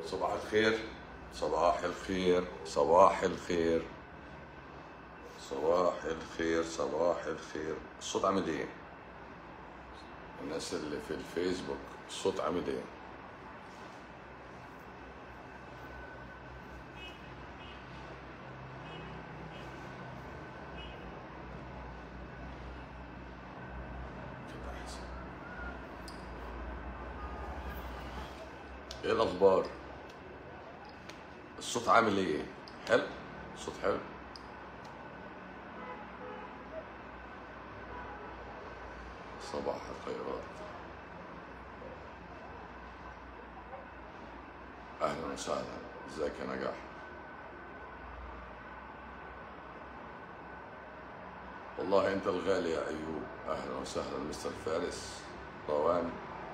صباح الخير صباح الخير صباح الخير صباح الخير صباح الخير الصوت عامل ايه الناس اللي في الفيسبوك الصوت عامل ايه كده أحسن. ايه الاخبار الصوت عامل ايه حلو الصوت حلو صباح الخيرات اهلا وسهلا ازيك يا نجاح والله انت الغالي يا ايوب اهلا وسهلا مستر فارس روان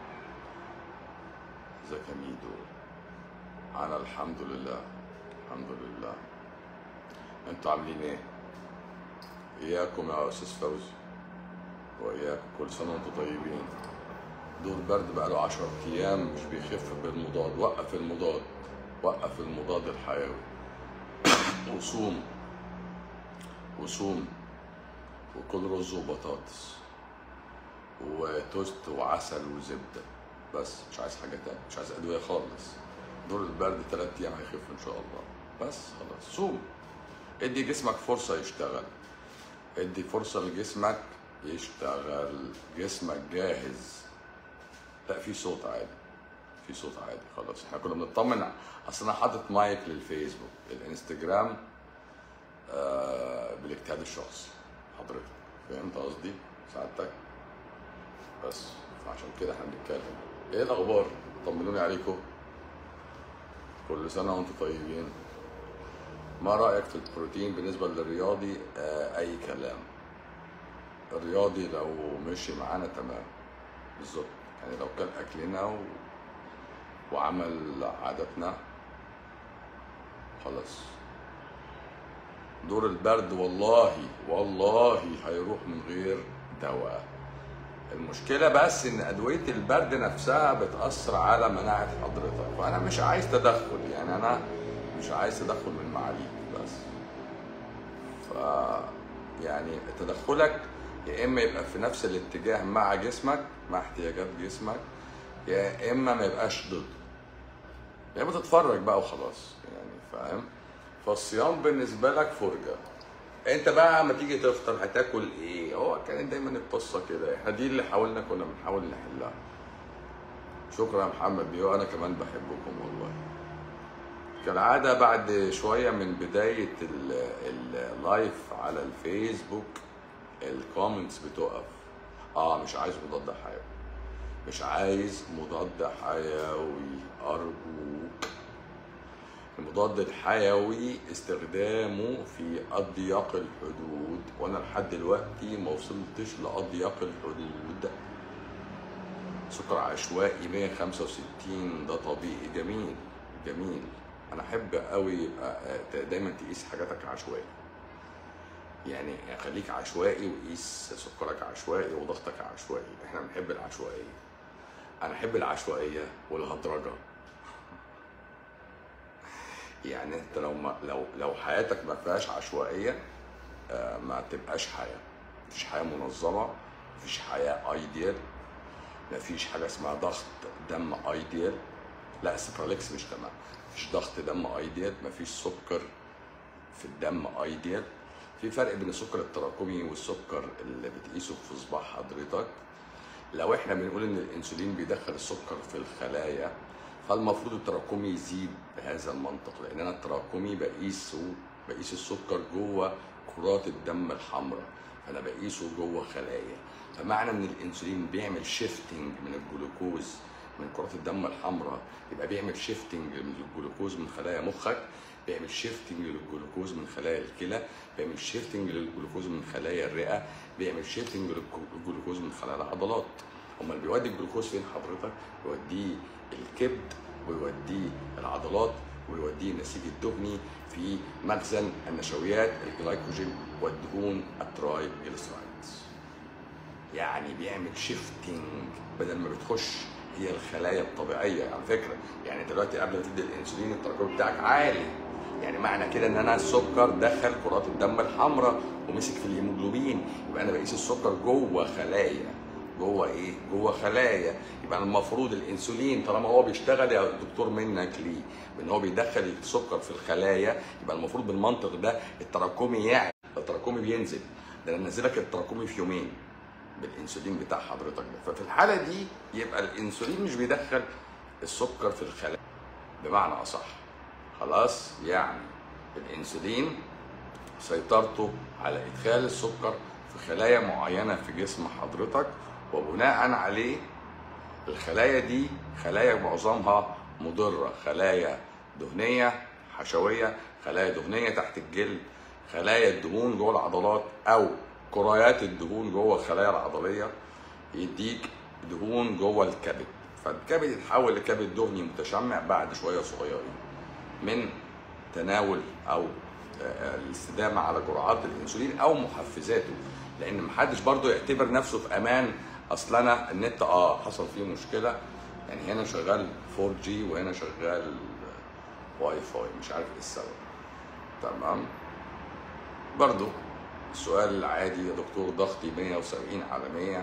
ازيك يا ميدو انا الحمد لله الحمد لله انتوا عاملين ايه اياكم يا استاذ فوزي واياكم كل سنه وانتم طيبين دور برد بقى له 10 ايام مش بيخف بالمضاد وقف المضاد وقف المضاد الحيوي وصوم وصوم وكل رز وبطاطس وتوست وعسل وزبده بس مش عايز حاجه تانية مش عايز ادويه خالص دور البرد ثلاث ايام هيخف ان شاء الله بس خلاص صوم ادي جسمك فرصه يشتغل ادي فرصه لجسمك يشتغل جسمك جاهز لا في صوت عادي في صوت عادي خلاص احنا كنا بنطمن اصل انا حاطط مايك للفيسبوك الانستجرام آه بالاجتهاد الشخصي حضرتك فهمت قصدي سعادتك بس فعشان كده احنا بنتكلم ايه الاخبار طمنوني عليكم كل سنه وانتم طيبين ما رايك في البروتين بالنسبه للرياضي آه اي كلام الرياضي لو مشي معانا تمام بالظبط يعني لو كان اكلنا و... وعمل عاداتنا خلاص دور البرد والله والله هيروح من غير دواء المشكلة بس إن أدوية البرد نفسها بتأثر على مناعة حضرتك فأنا مش عايز تدخل يعني أنا مش عايز تدخل من معاليك بس ف يعني تدخلك يا إما يبقى في نفس الاتجاه مع جسمك مع احتياجات جسمك يا إما ما يبقاش ضد يا إما تتفرج بقى وخلاص يعني فاهم فالصيام بالنسبة لك فرجة انت بقى لما تيجي تفطر هتاكل ايه هو كانت دايما القصه كده احنا دي اللي حاولنا كنا بنحاول نحلها شكرا يا محمد بيه وانا كمان بحبكم والله كالعاده بعد شويه من بدايه ال- اللايف على الفيسبوك الكومنتس بتقف اه مش عايز مضاد حيوي مش عايز مضاد حيوي ارجوك المضاد الحيوي استخدامه في اضيق الحدود وانا لحد دلوقتي ما وصلتش لاضيق الحدود سكر عشوائي 165 ده طبيعي جميل جميل انا احب قوي يبقى دايما تقيس حاجاتك عشوائي يعني خليك عشوائي وقيس سكرك عشوائي وضغطك عشوائي احنا بنحب العشوائيه انا احب العشوائيه والهدرجه يعني انت لو ما لو لو حياتك ما فيهاش عشوائيه آه، ما تبقاش حياه مفيش حياه منظمه مفيش حياه ايديال مفيش حاجه اسمها ضغط دم ايديال لا السبراليكس مش تمام مفيش ضغط دم ايديال مفيش سكر في الدم ايديال في فرق بين السكر التراكمي والسكر اللي بتقيسه في صباع حضرتك لو احنا بنقول ان الانسولين بيدخل السكر في الخلايا فالمفروض التراكمي يزيد بهذا المنطق لان انا التراكمي بقيسه بقيس السكر جوه كرات الدم الحمراء فانا بقيسه جوه خلايا فمعنى ان الانسولين بيعمل شيفتنج من الجلوكوز من كرات الدم الحمراء يبقى بيعمل شيفتنج من الجلوكوز من خلايا مخك بيعمل شيفتنج للجلوكوز من خلايا الكلى بيعمل شيفتنج للجلوكوز من خلايا الرئه بيعمل شيفتنج للجلوكوز من خلايا العضلات امال بيودي الجلوكوز فين حضرتك بيوديه الكبد ويوديه العضلات ويوديه النسيج الدهني في مخزن النشويات الجلايكوجين والدهون الترايجليسرايدز يعني بيعمل شيفتنج بدل ما بتخش هي الخلايا الطبيعيه على فكره يعني دلوقتي قبل ما تدي الانسولين التراكمي بتاعك عالي يعني معنى كده ان انا السكر دخل كرات الدم الحمراء ومسك في الهيموجلوبين يبقى انا بقيس السكر جوه خلايا جوه ايه؟ جوه خلايا يبقى المفروض الانسولين طالما هو بيشتغل يا دكتور منك ليه؟ ان هو بيدخل السكر في الخلايا يبقى المفروض بالمنطق ده التراكمي يعني التراكمي بينزل ده انا نزلك التراكمي في يومين بالانسولين بتاع حضرتك ده ففي الحاله دي يبقى الانسولين مش بيدخل السكر في الخلايا بمعنى اصح خلاص يعني الانسولين سيطرته على ادخال السكر في خلايا معينه في جسم حضرتك وبناء عليه الخلايا دي خلايا معظمها مضره خلايا دهنيه حشويه خلايا دهنيه تحت الجلد خلايا الدهون جوه العضلات او كريات الدهون جوه الخلايا العضليه يديك دهون جوه الكبد فالكبد يتحول لكبد دهني متشمع بعد شويه صغيرين من تناول او الاستدامه على جرعات الانسولين او محفزاته لان محدش برضو يعتبر نفسه في امان اصل انا النت اه حصل فيه مشكله يعني هنا شغال 4 جي وهنا شغال واي فاي مش عارف ايه السبب تمام برضو السؤال العادي يا دكتور ضغطي 170 على 100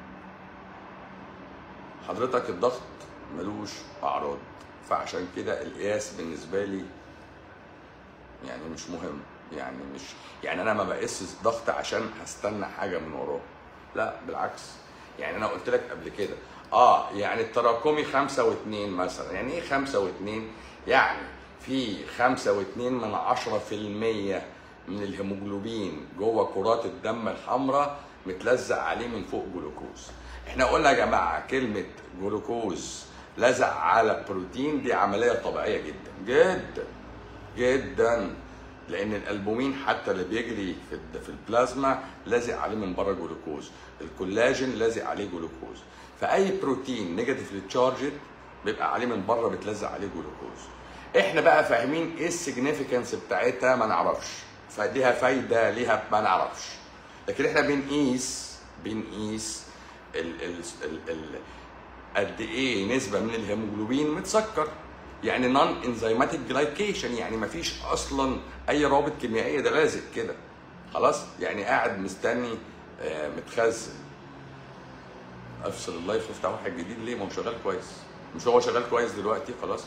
حضرتك الضغط ملوش اعراض فعشان كده القياس بالنسبه لي يعني مش مهم يعني مش يعني انا ما بقيسش ضغط عشان هستنى حاجه من وراه لا بالعكس يعني انا قلت لك قبل كده اه يعني التراكمي خمسة واتنين مثلا يعني ايه خمسة واتنين يعني في خمسة واتنين من عشرة في المية من الهيموجلوبين جوه كرات الدم الحمراء متلزق عليه من فوق جلوكوز احنا قلنا يا جماعة كلمة جلوكوز لزق على بروتين دي عملية طبيعية جدا جدا جدا لان الالبومين حتى اللي بيجري في في البلازما لازق عليه من بره جلوكوز الكولاجين لازق عليه جلوكوز فاي بروتين نيجاتيفلي تشارجد بيبقى عليه من بره بتلزق عليه جلوكوز احنا بقى فاهمين ايه السيجنيفيكانس بتاعتها ما نعرفش فليها فايده ليها ما نعرفش لكن احنا بنقيس بنقيس ال ال ال ال قد ايه نسبه من الهيموجلوبين متسكر يعني نون انزيماتيك جلايكيشن يعني ما فيش اصلا اي رابط كيميائيه ده لازق كده خلاص يعني قاعد مستني آه متخزن افصل اللايف وافتح واحد جديد ليه ما هو شغال كويس مش هو شغال كويس دلوقتي خلاص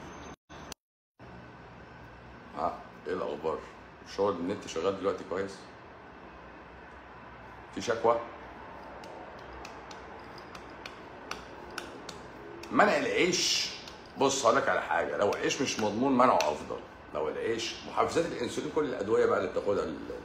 اه ايه الاخبار مش هو النت شغال دلوقتي كويس في شكوى منع العيش بص هقول لك على حاجه لو العيش مش مضمون منعه افضل لو العيش محفزات الانسولين كل الادويه بقى اللي بتاخدها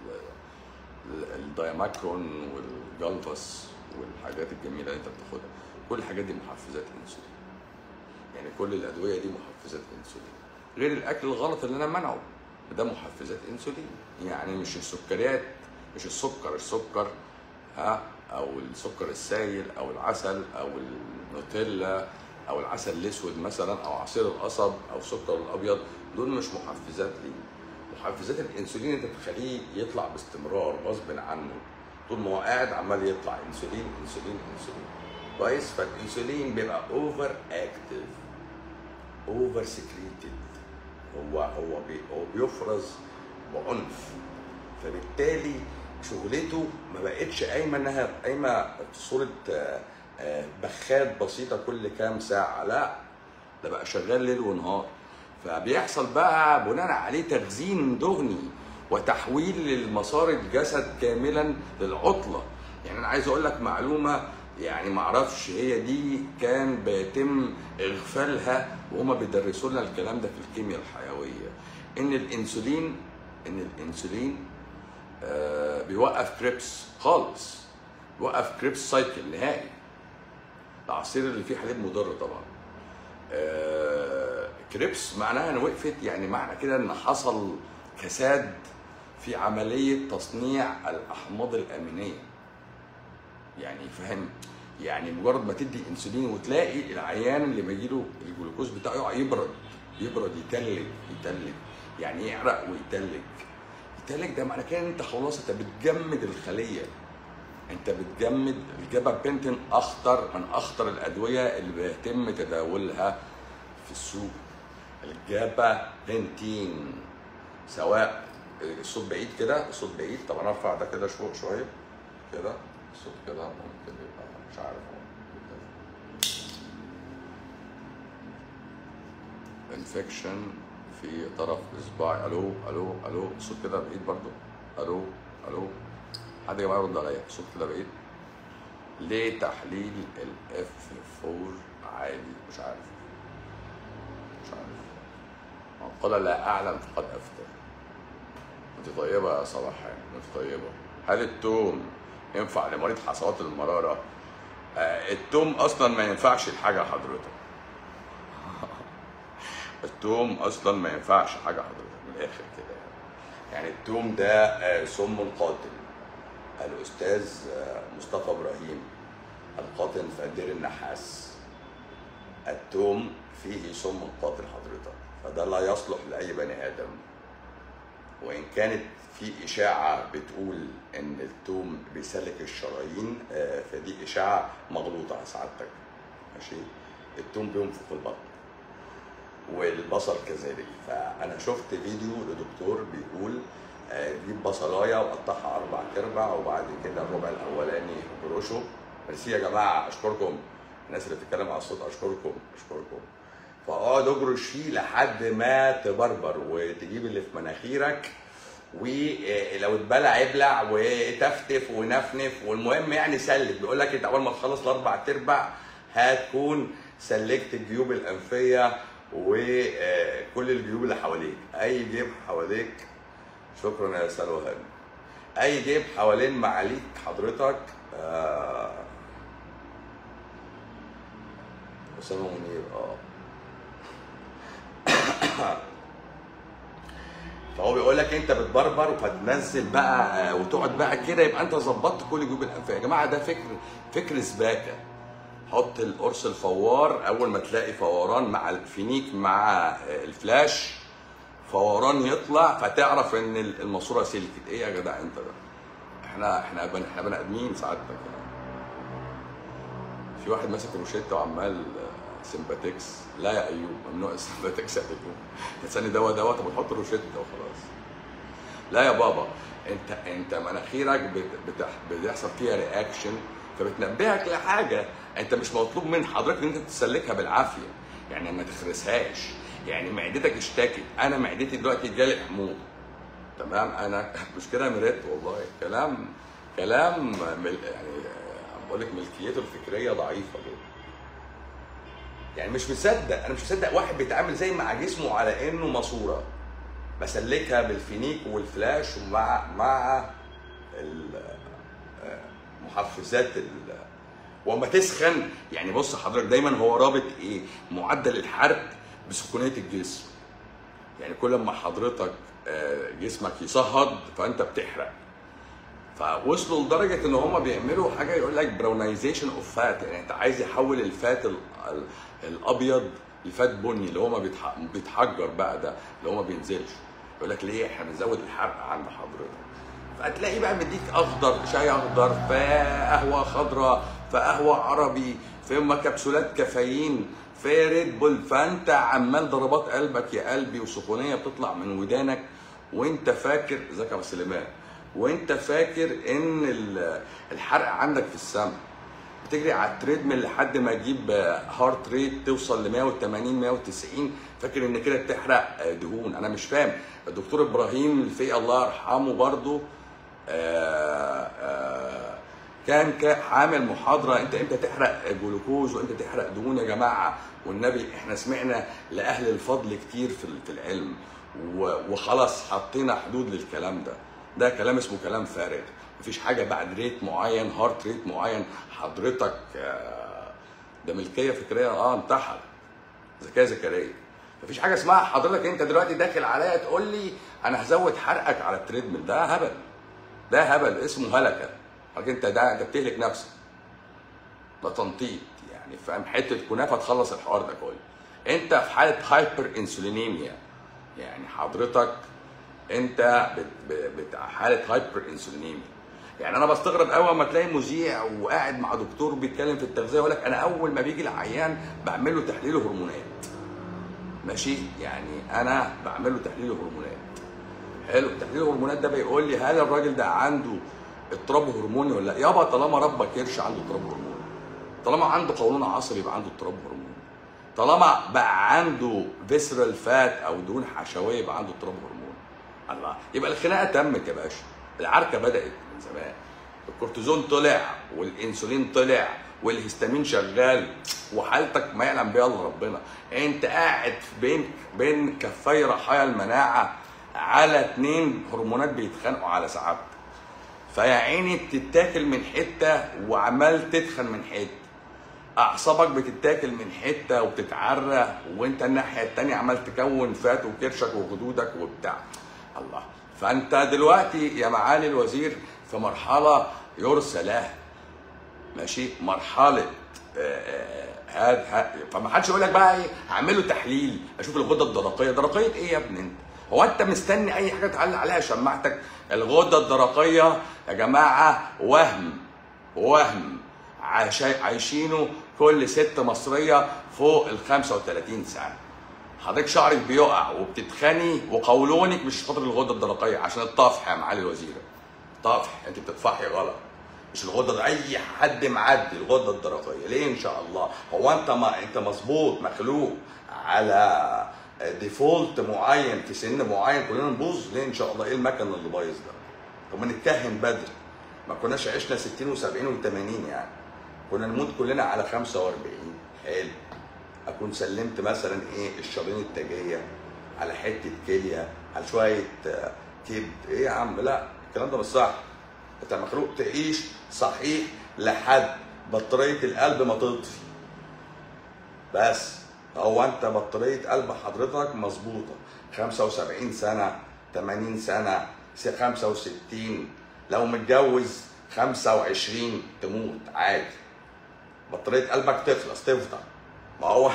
الدايماكرون والجلفس والحاجات الجميله اللي انت بتاخدها كل الحاجات دي محفزات انسولين يعني كل الادويه دي محفزات انسولين غير الاكل الغلط اللي انا منعه ده محفزات انسولين يعني مش السكريات مش السكر السكر ها او السكر السائل او العسل او النوتيلا او العسل الاسود مثلا او عصير القصب او السكر الابيض دول مش محفزات ليه محفزات الانسولين انت بتخليه يطلع باستمرار غصب عنه طول ما هو قاعد عمال يطلع انسولين انسولين انسولين كويس فالانسولين بيبقى اوفر اكتف اوفر سكريتد هو هو بي هو بيفرز بعنف فبالتالي شغلته ما بقتش قايمه انها قايمه في صوره بخات بسيطه كل كام ساعه لا ده بقى شغال ليل ونهار فبيحصل بقى بناء عليه تخزين دهني وتحويل للمسار الجسد كاملا للعطله يعني انا عايز اقول لك معلومه يعني ما اعرفش هي دي كان بيتم اغفالها وهما بيدرسوا لنا الكلام ده في الكيمياء الحيويه ان الانسولين ان الانسولين آه بيوقف كريبس خالص بيوقف كريبس سايكل نهائي العصير اللي فيه حليب مضر طبعا آه كريبس معناها ان وقفت يعني معنى كده ان حصل كساد في عمليه تصنيع الاحماض الامينيه يعني فاهم يعني مجرد ما تدي انسولين وتلاقي العيان اللي بيجيله الجلوكوز بتاعه يقع يبرد يبرد يتلج يتلج يعني يعرق ويتلج يتلج ده معنى كده ان انت خلاص انت بتجمد الخليه انت بتجمد الجابابنتين اخطر من اخطر الادويه اللي بيتم تداولها في السوق الجابابنتين سواء الصوت بعيد كده الصوت بعيد طب انا ارفع ده كده فوق شويه كده الصوت كده ممكن يبقى مش عارف انفكشن في طرف اصبعي الو الو الو الصوت كده بعيد برضو الو الو حد يا جماعه يرد عليا الصوت كده بعيد ليه تحليل الاف 4 عالي مش عارف مش عارف من قال لا اعلم فقد افتى انت طيبه يا صباحان انت طيبه هل التوم ينفع لمريض حصوات المراره آه التوم اصلا ما ينفعش لحاجه حضرتك التوم اصلا ما ينفعش حاجه حضرتك من الاخر كده يعني يعني التوم ده آه، سم القاتل الاستاذ آه، مصطفى ابراهيم القاتل في دير النحاس التوم فيه سم القاتل حضرتك فده لا يصلح لاي بني ادم وان كانت في اشاعه بتقول ان التوم بيسلك الشرايين آه، فدي اشاعه مغلوطه سعادتك ماشي التوم بينفخ البطن والبصل كذلك فانا شفت فيديو لدكتور بيقول آه، جيب بصلايه وقطعها اربع ارباع وبعد كده الربع الاولاني برشه ميرسي يا جماعه اشكركم الناس اللي بتتكلم على الصوت اشكركم اشكركم فاقعد اجرش فيه لحد ما تبربر وتجيب اللي في مناخيرك ولو اتبلع ابلع وتفتف ونفنف والمهم يعني سلك بيقول لك انت اول ما تخلص الاربع تربع هتكون سلكت الجيوب الانفيه وكل الجيوب اللي حواليك اي جيب حواليك شكرا يا سلوى هاني اي جيب حوالين معاليك حضرتك آه، اسامه منير اه فهو بيقول لك انت بتبربر وهتنزل بقى آه، وتقعد بقى كده يبقى انت ظبطت كل جيوب الانفيه يا جماعه ده فكر فكر سباكه حط القرص الفوار اول ما تلاقي فوران مع الفينيك مع آه، الفلاش فوران يطلع فتعرف ان الماسوره سلكت ايه يا جدع انت ده احنا احنا بن احنا بني ادمين سعادتك يعني في واحد ماسك روشته وعمال آه، سمباتكس لا يا ايوب ممنوع السمباتكس يا ايوب تسالني دواء دواء طب نحط روشته وخلاص لا يا بابا انت انت مناخيرك بت- بتح- بيحصل فيها رياكشن فبتنبهك لحاجه انت مش مطلوب من حضرتك ان انت تسلكها بالعافيه يعني ما تخرسهاش يعني معدتك اشتكت انا معدتي دلوقتي جالي حموضه تمام انا مش كده مريت والله كلام كلام مل يعني آه، بقول لك ملكيته الفكريه ضعيفه جدا يعني مش مصدق انا مش مصدق واحد بيتعامل زي مع جسمه على انه ماسوره بسلكها بالفينيك والفلاش ومع مع ال- آه، محفزات ال وما تسخن يعني بص حضرتك دايما هو رابط ايه معدل الحرق بسخونيه الجسم يعني كل ما حضرتك آه، جسمك يصهد فانت بتحرق فوصلوا لدرجه ان هم بيعملوا حاجه يقول لك براونايزيشن اوف فات يعني انت عايز يحول الفات ال- ال- الابيض لفات بني اللي هو ما بيتح- بيتحجر بقى ده اللي هو ما بينزلش يقول لك ليه احنا بنزود الحرق عند حضرتك فتلاقي بقى مديك اخضر شاي اخضر في قهوه خضراء في قهوه عربي في اما كبسولات كافيين في ريد بول فانت عمال ضربات قلبك يا قلبي وسخونيه بتطلع من ودانك وانت فاكر ازيك يا أبو سليمان وانت فاكر ان ال- الحرق عندك في السمع بتجري على التريدميل لحد ما تجيب هارت ريت توصل ل 180 190 فاكر ان كده بتحرق آه، دهون انا مش فاهم الدكتور ابراهيم الفقي الله يرحمه برضو آه، آه، كان كا- عامل محاضره انت امتى تحرق جلوكوز وامتى تحرق دهون يا جماعه والنبي احنا سمعنا لاهل الفضل كتير في ال- في العلم و- وخلاص حطينا حدود للكلام ده ده كلام اسمه كلام فارغ مفيش حاجه بعد ريت معين هارت ريت معين حضرتك آه، ده ملكيه فكريه اه انتحر زكاه زكريا مفيش حاجه اسمها حضرتك انت دلوقتي داخل عليا تقول لي انا هزود حرقك على التريدميل ده هبل ده هبل اسمه هلكه حضرتك انت ده انت بتهلك نفسك ده تنطيط يعني فاهم حته كنافه تخلص الحوار ده كله انت في حاله هايبر انسولينيميا يعني حضرتك انت بت- ب- بت- حاله هايبر انسولينيميا يعني انا بستغرب قوي لما تلاقي مذيع وقاعد مع دكتور بيتكلم في التغذيه يقول لك انا اول ما بيجي العيان بعمل له تحليل هرمونات ماشي يعني انا بعمل له تحليل هرمونات حلو تحليل الهرمونات ده بيقول لي هل الراجل ده عنده اضطراب هرموني ولا لا يابا طالما ربك كرش عنده اضطراب هرموني طالما عنده قولون عصبي يبقى عنده اضطراب هرموني طالما بقى عنده فيسرال فات او دهون حشويه يبقى عنده اضطراب هرموني الله يبقى الخناقه تمت يا باشا العركه بدات من زمان الكورتيزون طلع والانسولين طلع والهستامين شغال وحالتك ما يعلم بها الا ربنا انت قاعد بين بين كفي رحايا المناعه على اتنين هرمونات بيتخانقوا على سعادتك فيا عيني بتتاكل من حته وعمال تتخن من حته اعصابك بتتاكل من حته وبتتعرى وانت الناحيه التانيه عمال تكون فات وكرشك وخدودك وبتاع الله فانت دلوقتي يا معالي الوزير في مرحله يرثى لها ماشي مرحله هذا فما حدش يقول لك بقى ايه هعمل له تحليل اشوف الغده الدرقيه درقيه ايه يا ابني انت هو انت مستني اي حاجه تعلق عليها شماعتك الغده الدرقيه يا جماعه وهم وهم عايشي- عايشينه كل ست مصريه فوق ال 35 سنه حضرتك شعرك بيقع وبتتخني وقولونك مش خاطر الغده الدرقيه عشان الطفح يا معالي الوزيره طفح انت بتطفحي غلط مش الغده اي حد معدي الغده الدرقيه ليه ان شاء الله هو انت ما انت مظبوط مخلوق على ديفولت معين في سن معين كلنا نبوظ ليه ان شاء الله ايه المكن اللي بايظ ده طب ما نتكهن بدري ما كناش عشنا 60 و70 و80 يعني كنا نموت كلنا على 45 حلو اكون سلمت مثلا ايه الشرايين التاجيه على حته كليه على شويه آه، كبد ايه يا عم لا الكلام ده مش صح انت مخلوق تعيش صحيح لحد بطاريه القلب ما تطفي بس هو انت بطاريه قلب حضرتك مظبوطه 75 سنه 80 سنه 65 لو متجوز 25 تموت عادي بطاريه قلبك تخلص تفضل ما هو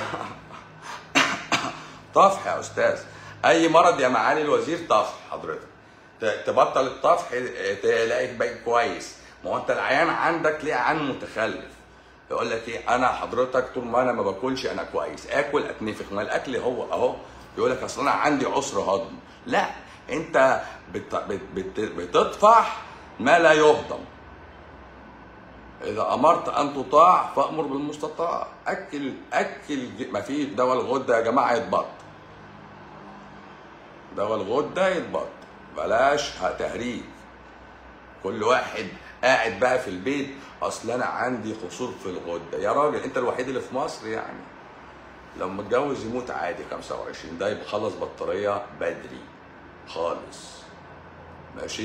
طفح يا استاذ اي مرض يا معالي الوزير طفح حضرتك ت- تبطل الطفح اه، تلاقيك بقى كويس ما هو انت العيان عندك ليه عيان متخلف يقول لك ايه انا حضرتك طول ما انا ما باكلش انا كويس اكل اتنفخ ما الاكل هو اهو يقول لك اصل انا عندي عسر هضم لا انت بت بت بت بتطفح ما لا يهضم إذا أمرت أن تطاع فأمر بالمستطاع أكل أكل ج- ما في دواء الغدة يا جماعة يتبط دواء الغدة يتبط بلاش ه- تهريج كل واحد قاعد بقى في البيت أصل أنا عندي قصور في الغدة يا راجل أنت الوحيد اللي في مصر يعني لو متجوز يموت عادي 25 ده يبقى خلص بطارية بدري خالص ماشي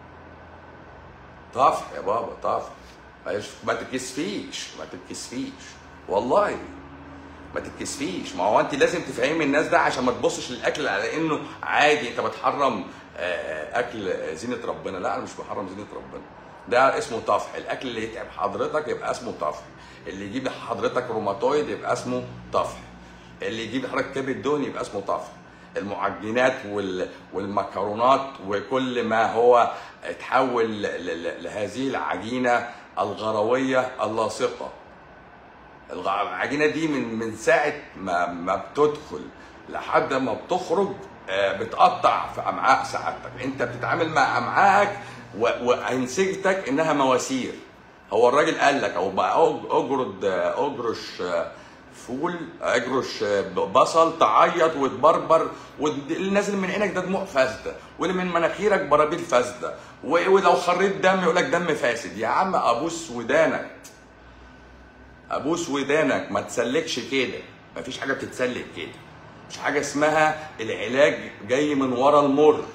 طفح يا بابا طفح معلش ما تتكسفيش ما تتكسفيش والله ما تتكسفيش ما هو انت لازم تفهمي الناس ده عشان ما تبصش للاكل على انه عادي انت بتحرم آه، اكل زينه ربنا لا انا مش بحرم زينه ربنا ده اسمه طفح الاكل اللي يتعب حضرتك يبقى اسمه طفح اللي يجيب لحضرتك روماتويد يبقى اسمه طفح اللي يجيب لحضرتك كبد دهني يبقى اسمه طفح المعجنات وال... والمكرونات وكل ما هو اتحول ل... ل... لهذه العجينه الغرويه اللاصقه الغ- العجينه دي من من ساعه ما ما بتدخل لحد ما بتخرج آه، بتقطع في امعاء سعادتك انت بتتعامل مع امعائك و- وانسجتك انها مواسير هو الراجل قال لك او بقى أج- اجرد آه، اجرش آه، فول اجرش آه، بصل تعيط وتبربر واللي نازل من عينك ده دموع فاسده واللي من مناخيرك برابيل فاسده و- ولو خريت دم يقول لك دم فاسد يا عم ابوس ودانك ابوس ودانك ما تسلكش كده مفيش حاجه بتتسلك كده مش حاجه اسمها العلاج جاي من ورا المر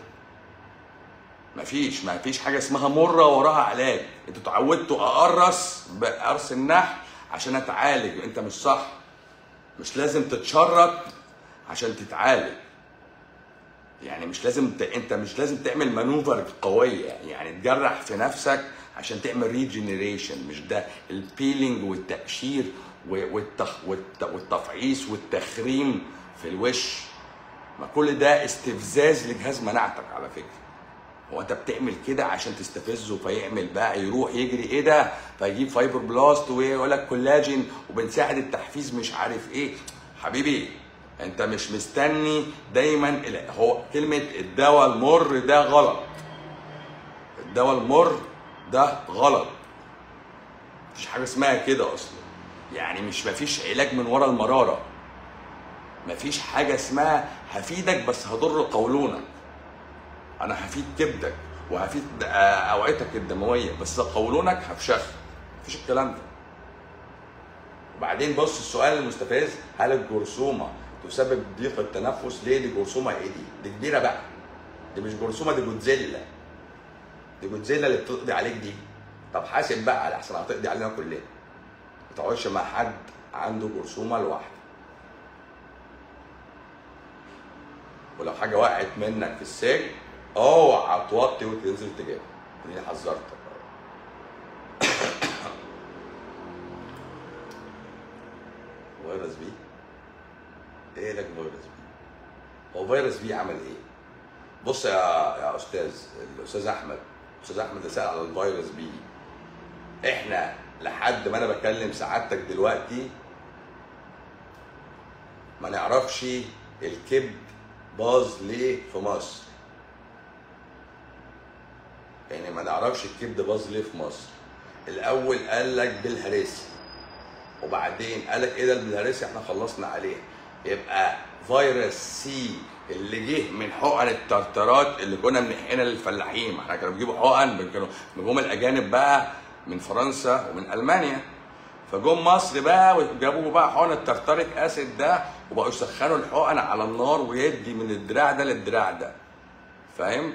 مفيش مفيش حاجه اسمها مره وراها علاج انتوا اتعودتوا اقرص بقرص النحل عشان اتعالج انت مش صح مش لازم تتشرط عشان تتعالج يعني مش لازم ت... انت مش لازم تعمل مانوفر قويه يعني تجرح في نفسك عشان تعمل ريجنريشن مش ده البيلينج والتقشير و- والتخ... والت... والتفعيص والتخريم في الوش ما كل ده استفزاز لجهاز مناعتك على فكره هو انت بتعمل كده عشان تستفزه فيعمل بقى يروح يجري ايه ده فيجيب فايبر بلاست ويقول لك كولاجين وبنساعد التحفيز مش عارف ايه حبيبي انت مش مستني دايما ال- هو كلمه الدواء المر ده غلط الدواء المر ده غلط مفيش حاجه اسمها كده اصلا يعني مش مفيش علاج من ورا المراره مفيش حاجه اسمها هفيدك بس هضر قولونك انا هفيد كبدك وهفيد آه، اوعيتك الدمويه بس قولونك هفشخ مفيش الكلام ده وبعدين بص السؤال المستفز هل الجرثومه تسبب ضيق التنفس ليه دي جرثومه ايه دي دي كبيره بقى دي مش جرثومه دي جودزيلا دي جودزيلا اللي بتقضي عليك دي طب حاسب بقى على احسن هتقضي علينا كلنا ما تقعدش مع حد عنده جرثومه لوحده ولو حاجه وقعت منك في السجن اوعى توطي وتنزل تجيبها دي حذرتك فيروس بي ايه لك فيروس بي هو فيروس بي عمل ايه بص يا يا استاذ الاستاذ احمد الاستاذ احمد اللي سال على الفيروس بي احنا لحد ما انا بكلم سعادتك دلوقتي ما نعرفش الكبد باظ ليه في مصر يعني ما نعرفش الكبد باظ ليه في مصر الاول قال لك بالهرسي وبعدين قال لك ايه ده البلهارسي احنا خلصنا عليه يبقى فيروس سي اللي جه من حقن الترترات اللي كنا بنحقنها للفلاحين ما احنا كانوا بيجيبوا حقن كانوا جم الاجانب بقى من فرنسا ومن المانيا فجم مصر بقى وجابوا بقى حقن الترتريك اسيد ده وبقوا يسخنوا الحقن على النار ويدي من الدراع ده للدراع ده فاهم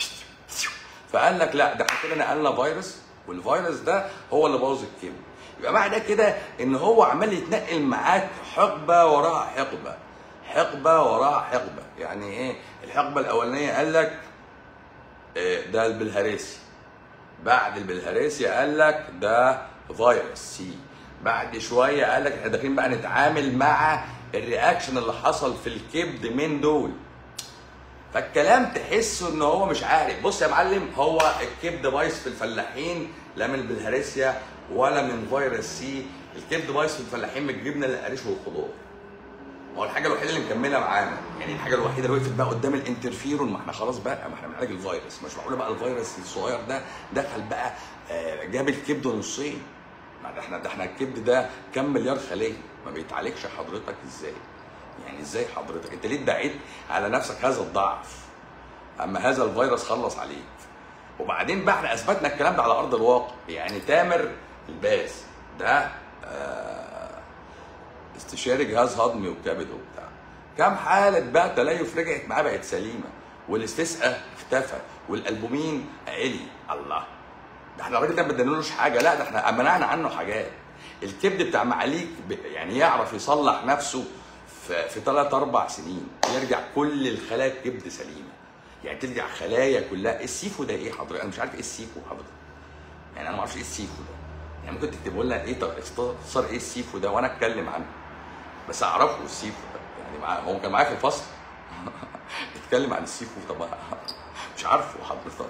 فقال لك لا ده احنا كده نقلنا فيروس والفيروس ده هو اللي بوظ الكبد يبقى معنى كده ان هو عمال يتنقل معاك حقبه وراها حقبه حقبه وراها حقبه يعني ايه الحقبه الاولانيه قال لك آه، ده البلهارسي بعد البلهارسي قال لك ده فيروس سي بعد شويه قال لك احنا داخلين بقى نتعامل مع الرياكشن اللي حصل في الكبد من دول فالكلام تحسه ان هو مش عارف بص يا معلم هو الكبد بايظ في الفلاحين لا من البلهارسيا ولا من فيروس سي الكبد بايظ في الفلاحين من الجبنه القريش والخضار هو الحاجه الوحيده اللي مكمله معانا يعني الحاجه الوحيده اللي وقفت بقى قدام الانترفيرون ما احنا خلاص بقى ما احنا بنعالج الفيروس مش معقوله بقى الفيروس الصغير ده دخل بقى آه، جاب الكبد نصين ما ده احنا ده احنا الكبد ده كام مليار خليه ما بيتعالجش حضرتك ازاي يعني ازاي حضرتك انت ليه ادعيت على نفسك هذا الضعف اما هذا الفيروس خلص عليك وبعدين بقى احنا اثبتنا الكلام ده على ارض الواقع يعني تامر الباز ده آه استشاري جهاز هضمي وكبد وبتاع كام حاله بقى تليف رجعت معاه بقت سليمه والاستسقاء اختفى والالبومين عالي الله ده احنا الراجل ده ما ادينالوش حاجه لا ده احنا منعنا عنه حاجات الكبد بتاع معاليك ب- يعني يعرف يصلح نفسه في في ثلاث اربع سنين يرجع كل الخلايا الكبد سليمه يعني ترجع خلايا كلها السيفو ده ايه حضرتك انا مش عارف ايه السيفو حضرتك يعني انا ما اعرفش ايه السيفو ده يعني ممكن تكتبوا لنا ايه طب اختصار ايه السيفو ده وانا اتكلم عنه بس اعرفه السيفو ده يعني معاه هو كان معايا في الفصل اتكلم عن السيفو طب مش عارفه حضرتك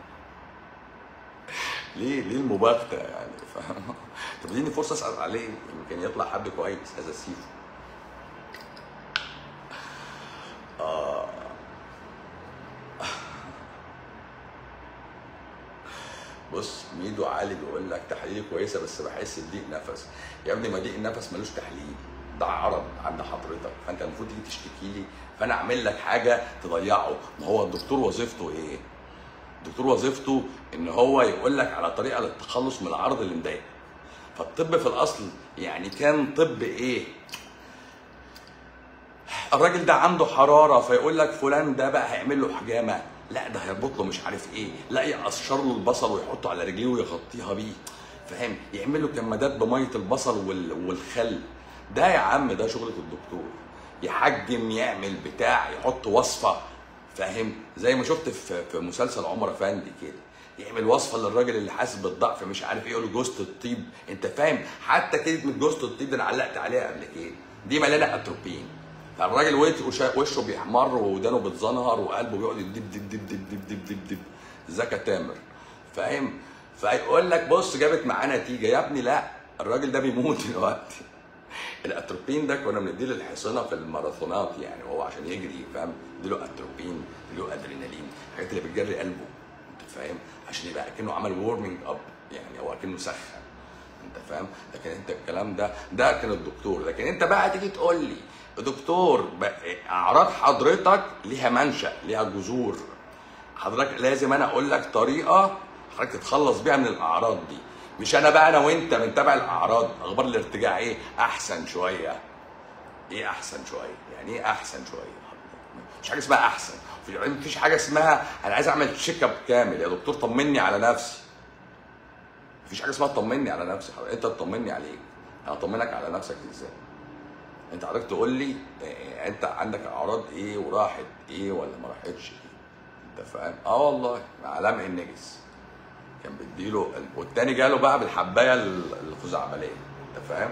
ليه ليه المباغته يعني فاهم طب اديني فرصه اسال عليه يمكن يطلع حد كويس هذا السيفو بص ميدو علي بيقول لك تحاليلي كويسه بس بحس بضيق نفس يا ابني ما ضيق النفس ملوش تحليل ده عرض عند حضرتك فانت المفروض تيجي تشتكي لي فانا اعمل لك حاجه تضيعه ما هو الدكتور وظيفته ايه؟ الدكتور وظيفته ان هو يقول لك على طريقه للتخلص من العرض اللي مضايقك فالطب في الاصل يعني كان طب ايه؟ الراجل ده عنده حراره فيقول لك فلان ده بقى هيعمل له حجامه لا ده هيربط له مش عارف ايه لا يقشر له البصل ويحطه على رجليه ويغطيها بيه فاهم يعمل له كمادات بميه البصل وال- والخل ده يا عم ده شغله الدكتور يحجم يعمل بتاع يحط وصفه فاهم زي ما شفت في في مسلسل عمر افندي كده يعمل وصفه للراجل اللي حاسس بالضعف مش عارف ايه يقول له جوزة الطيب انت فاهم حتى كلمه جوزة الطيب ده انا علقت عليها قبل كده دي مليانه اتروبين فالراجل وش- وشه بيحمر ودانه بتزنهر وقلبه بيقعد يدب دب دب دب دب دب دب دب ازيك يا تامر فاهم فيقول لك بص جابت معاه نتيجه يا ابني لا الراجل ده بيموت دلوقتي الاتروبين ده كنا بنديه للحصانه في الماراثونات يعني وهو عشان يجري فاهم اديله اتروبين اديله ادرينالين الحاجات اللي بتجري قلبه انت فاهم عشان يبقى كانه عمل وورمنج اب يعني هو كانه سخن انت فاهم لكن انت الكلام ده ده كان الدكتور لكن انت بقى تيجي تقول لي دكتور بقى- اعراض حضرتك ليها منشا ليها جذور حضرتك لازم انا اقول لك طريقه حضرتك تتخلص بيها من الاعراض دي مش انا بقى انا وانت بنتابع الاعراض اخبار الارتجاع ايه احسن شويه ايه احسن شويه يعني ايه احسن شويه مش حاجه اسمها احسن في مفيش حاجه اسمها انا عايز اعمل تشيك اب كامل يا دكتور طمني على نفسي مفيش حاجه اسمها طمني على نفسي حضرتك انت تطمني عليك انا اطمنك على نفسك ازاي انت حضرتك تقول لي اه، انت عندك اعراض ايه وراحت ايه ولا ما راحتش ايه انت فاهم اه والله علام النجس كان بيديله والتاني جاله بقى بالحبايه الخزعبليه انت فاهم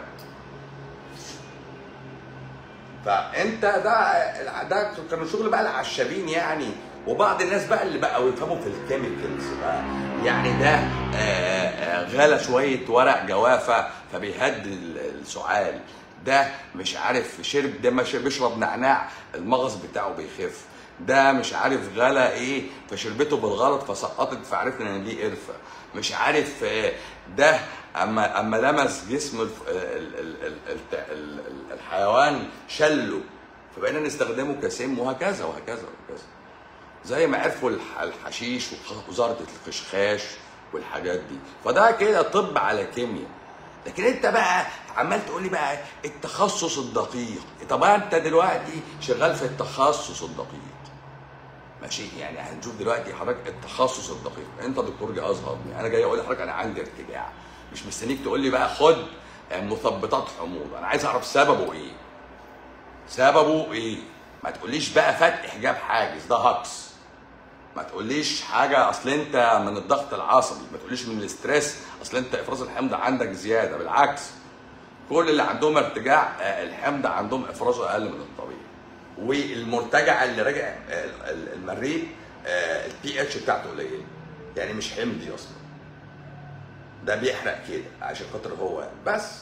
فانت ده ده كانوا شغل بقى العشابين يعني وبعض الناس بقى اللي بقوا يفهموا في الكيميكالز بقى يعني ده آه، آه، غلى شويه ورق جوافه فبيهدي ال- السعال ده مش عارف شرب ده مش بيشرب نعناع المغص بتاعه بيخف ده مش عارف غلى ايه فشربته بالغلط فسقطت فعرفنا ان دي قرفه مش عارف آه، ده اما اما لمس جسم الف- ال- ال- ال- ال- ال- ال- الحيوان شله فبقينا نستخدمه كسم وهكذا وهكذا وهكذا زي ما عرفوا الح- الحشيش ووزاره الخشخاش والحاجات دي فده كده طب على كيمياء لكن انت بقى عمال تقول لي بقى التخصص الدقيق طب انت دلوقتي شغال في التخصص الدقيق ماشي يعني هنشوف دلوقتي حضرتك التخصص الدقيق انت دكتور جهاز هضمي انا جاي اقول لحضرتك انا عندي ارتجاع مش مستنيك تقول لي بقى خد مثبطات حموضه انا عايز اعرف سببه ايه سببه ايه ما تقوليش بقى فتح حجاب حاجز ده هكس ما تقوليش حاجه اصل انت من الضغط العصبي ما تقوليش من الاسترس اصل انت افراز الحمض عندك زياده بالعكس كل اللي عندهم ارتجاع آه، الحمض عندهم افرازه اقل من الطبيعي والمرتجع اللي راجع آه، ال- المريء البي اتش بتاعته قليل يعني مش حمضي اصلا ده بيحرق كده عشان خاطر هو بس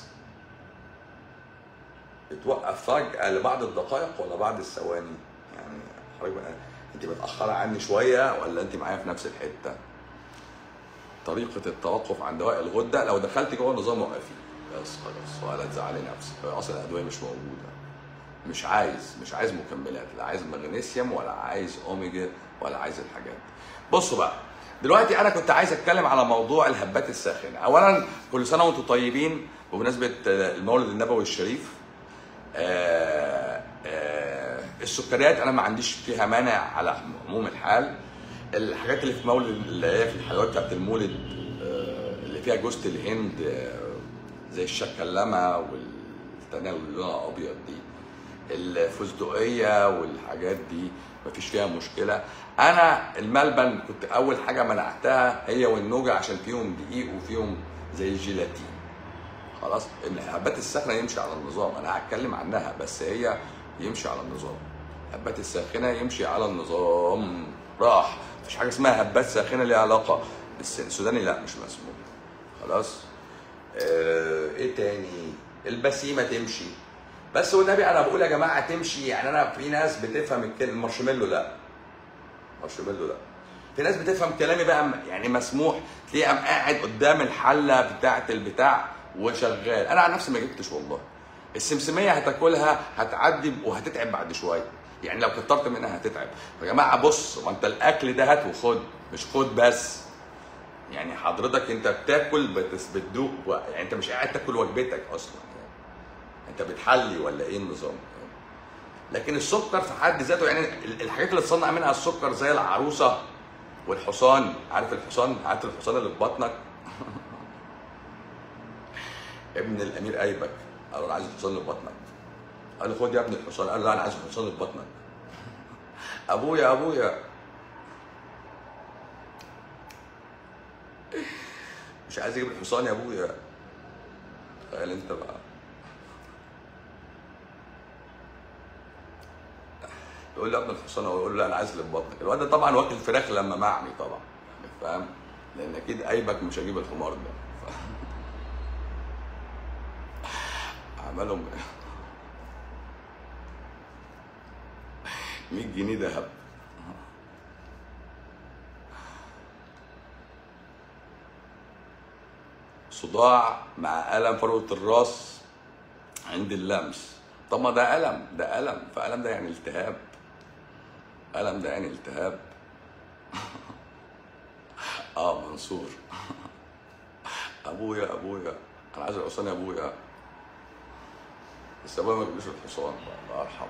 بتوقف فجأة لبعض الدقائق ولا بعض الثواني يعني حضرتك بقى انت متأخرة عني شوية ولا انت معايا في نفس الحتة طريقة التوقف عن دواء الغدة لو دخلت جوه النظام وقفي بس خلاص ولا تزعلي نفسك اصلا الأدوية مش موجودة مش عايز مش عايز مكملات لا عايز مغنيسيوم ولا عايز اوميجا ولا عايز الحاجات دي بصوا بقى دلوقتي انا كنت عايز اتكلم على موضوع الهبات الساخنه اولا كل سنه وانتم طيبين بمناسبه المولد النبوي الشريف آه، آه، السكريات انا ما عنديش فيها مانع على عموم الحال الحاجات اللي في مولد اللي هي في الحلويات بتاعت المولد آه، اللي فيها جوزة الهند آه، زي الشكلمه والتانية اللي لونها ابيض دي الفستقيه والحاجات دي مفيش فيها مشكله انا الملبن كنت اول حاجه منعتها هي والنوجه عشان فيهم دقيق وفيهم زي الجيلاتين خلاص الهبات الساخنه يمشي على النظام انا هتكلم عنها بس هي يمشي على النظام الهبات الساخنه يمشي على النظام راح مفيش حاجه اسمها هبات ساخنه ليها علاقه الس- السوداني لا مش مسموح خلاص آه ايه تاني البسيمه تمشي بس والنبي انا بقول يا جماعه تمشي يعني انا في ناس بتفهم الكلمه المارشميلو لا مارشميلو لا في ناس بتفهم كلامي بقى م- يعني مسموح تلاقيه قام قاعد قدام الحله بتاعه البتاع وشغال انا عن نفسي ما جبتش والله السمسميه هتاكلها هتعدي وهتتعب بعد شويه يعني لو كترت منها هتتعب يا جماعه بص ما انت الاكل ده هات وخد مش خد بس يعني حضرتك انت بتاكل بتس بتدوق و- يعني انت مش قاعد تاكل وجبتك اصلا يعني. انت بتحلي ولا ايه النظام لكن السكر في حد ذاته يعني ال- الحاجات اللي تصنع منها السكر زي العروسه والحصان عارف الحصان عارف الحصان اللي في بطنك ابن الامير ايبك قال له انا عايز الحصان اللي في بطنك قال له خد يا ابن الحصان قال له لا انا عايز الحصان اللي في بطنك ابويا ابويا مش عايز يجيب الحصان يا ابويا تخيل انت بقى يقول لي يا ابن الحصان هو يقول له لا انا عايز اللي في بطنك الواد ده طبعا واكل فراخ لما معمي طبعا فاهم لان اكيد قايبك مش هجيب الحمار ده ف... عملهم 100 جنيه ذهب صداع مع ألم فروة الراس عند اللمس طب ما ده ألم ده ألم فألم ده يعني التهاب ألم ده يعني التهاب اه منصور ابويا ابويا انا عايز الحصان يا ابويا بس ابويا ما بيجيبش الحصان الله يرحمه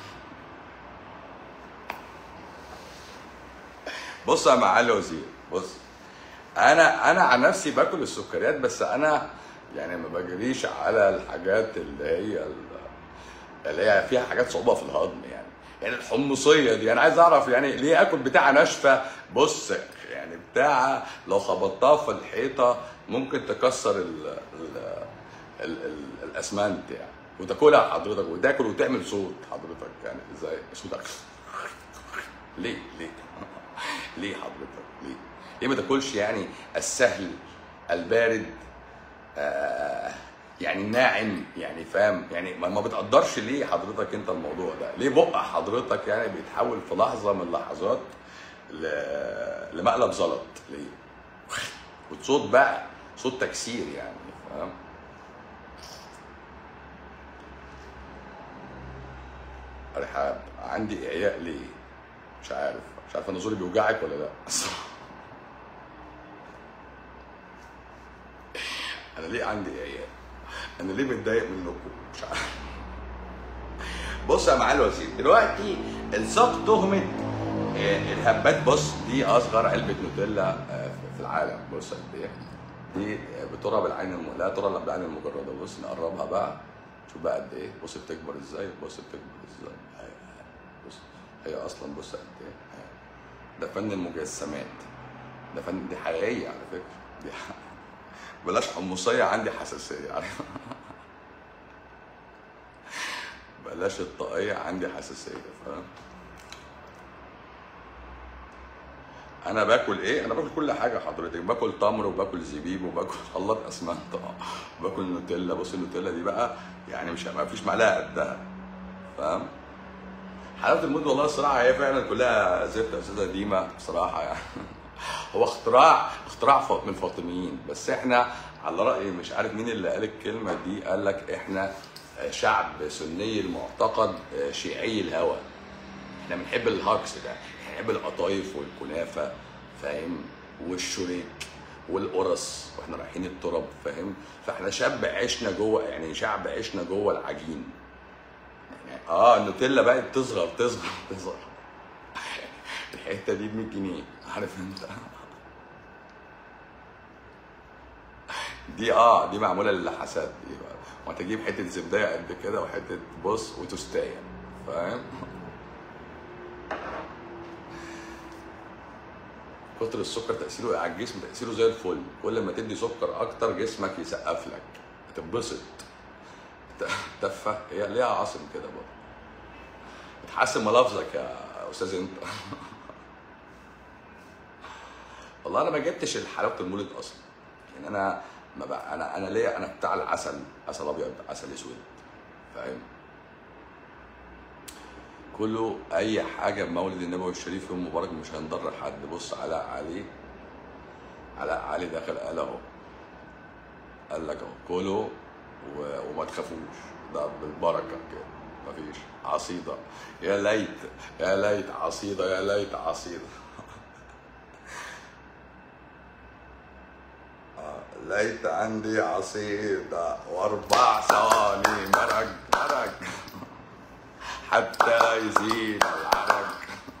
بص يا معالي وزير بص انا انا عن نفسي باكل السكريات بس انا يعني ما بجريش على الحاجات اللي هي اللي هي فيها حاجات صعوبه في الهضم يعني يعني الحمصيه دي انا عايز اعرف يعني ليه اكل بتاعه ناشفه بص يعني بتاعه لو خبطتها في الحيطه ممكن تكسر ال ال ال ال الاسمنت يعني وتاكلها حضرتك وتاكل وتعمل صوت حضرتك يعني ازاي صوتك ليه ليه ليه حضرتك ليه ليه ما تاكلش يعني السهل البارد آه يعني الناعم يعني فاهم يعني ما ما بتقدرش ليه حضرتك انت الموضوع ده ليه بق حضرتك يعني بيتحول في لحظه من اللحظات ل- لمقلب زلط ليه وصوت بقى صوت تكسير يعني فاهم رحاب عندي اعياء ليه مش عارف مش عارف انا زوري بيوجعك ولا لا انا ليه عندي اعياء انا ليه متضايق منكم مش عارف بص يا معالي الوزير دلوقتي الساق تهمه آه، الهبات بص دي اصغر علبه نوتيلا آه، في العالم بص قد ايه دي آه، بترى بالعين الم... لا ترى الا بالعين المجرده بص نقربها بقى شوف بقى قد ايه بص بتكبر ازاي بص بتكبر ازاي هاي- هاي. بص هي اصلا بص قد ايه هاي. ده فن المجسمات ده فن دي حقيقيه على فكره دي ح... بلاش حمصيه عندي حساسيه عارف بلاش الطاقيه عندي حساسيه فاهم انا باكل ايه انا باكل كل حاجه حضرتك باكل تمر وباكل زبيب وباكل خلاط اسمنت اه باكل نوتيلا بص النوتيلا دي بقى يعني مش ما فيش معلقه قدها فاهم حلاوه الموت والله الصراحه هي فعلا كلها زفت يا استاذه ديما بصراحه يعني هو اختراع اختراع ف- من الفاطميين بس احنا على راي مش عارف مين اللي قال الكلمه دي قال لك احنا آه، شعب سني المعتقد آه، شيعي الهوى احنا بنحب الهاكس ده بنحب القطايف والكنافه فاهم والشريك والقرص واحنا رايحين التراب فاهم فاحنا شاب عشنا جوه يعني شعب عشنا جوه العجين يعني اه النوتيلا بقت تصغر تصغر تصغر الحته دي ب 100 جنيه عارف انت دي اه دي معموله للحسات دي بقى وانت تجيب حته زبدايه قد كده وحته بص وتستايه فاهم كتر السكر تاثيره على الجسم تاثيره زي الفل كل ما تدي سكر اكتر جسمك يسقف لك تتبسط ت- تفه هي ليها عاصم كده برضه بتحسن ملافظك يا استاذ انت والله انا ما جبتش حلاوه المولد اصلا يعني انا ما بقى انا انا ليا انا بتاع العسل عسل ابيض عسل اسود فاهم كله اي حاجه بمولد النبوي الشريف يوم مبارك مش هنضر حد بص علاء علي علاء علي داخل قال اهو قال لك اهو كلوا و... وما تخافوش ده بالبركه كده مفيش عصيده يا ليت يا ليت عصيده يا ليت عصيده آه، ليت عندي عصيده واربع ثواني مرق مرق حتى يزيد العرق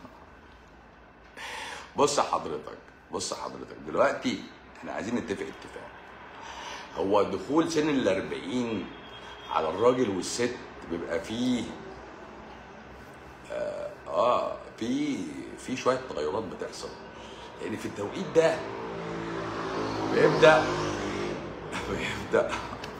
بص حضرتك بص حضرتك دلوقتي احنا عايزين نتفق اتفاق هو دخول سن الأربعين على الراجل والست بيبقى فيه آه, اه في في شويه تغيرات بتحصل لان في التوقيت ده بيبدا بيبدا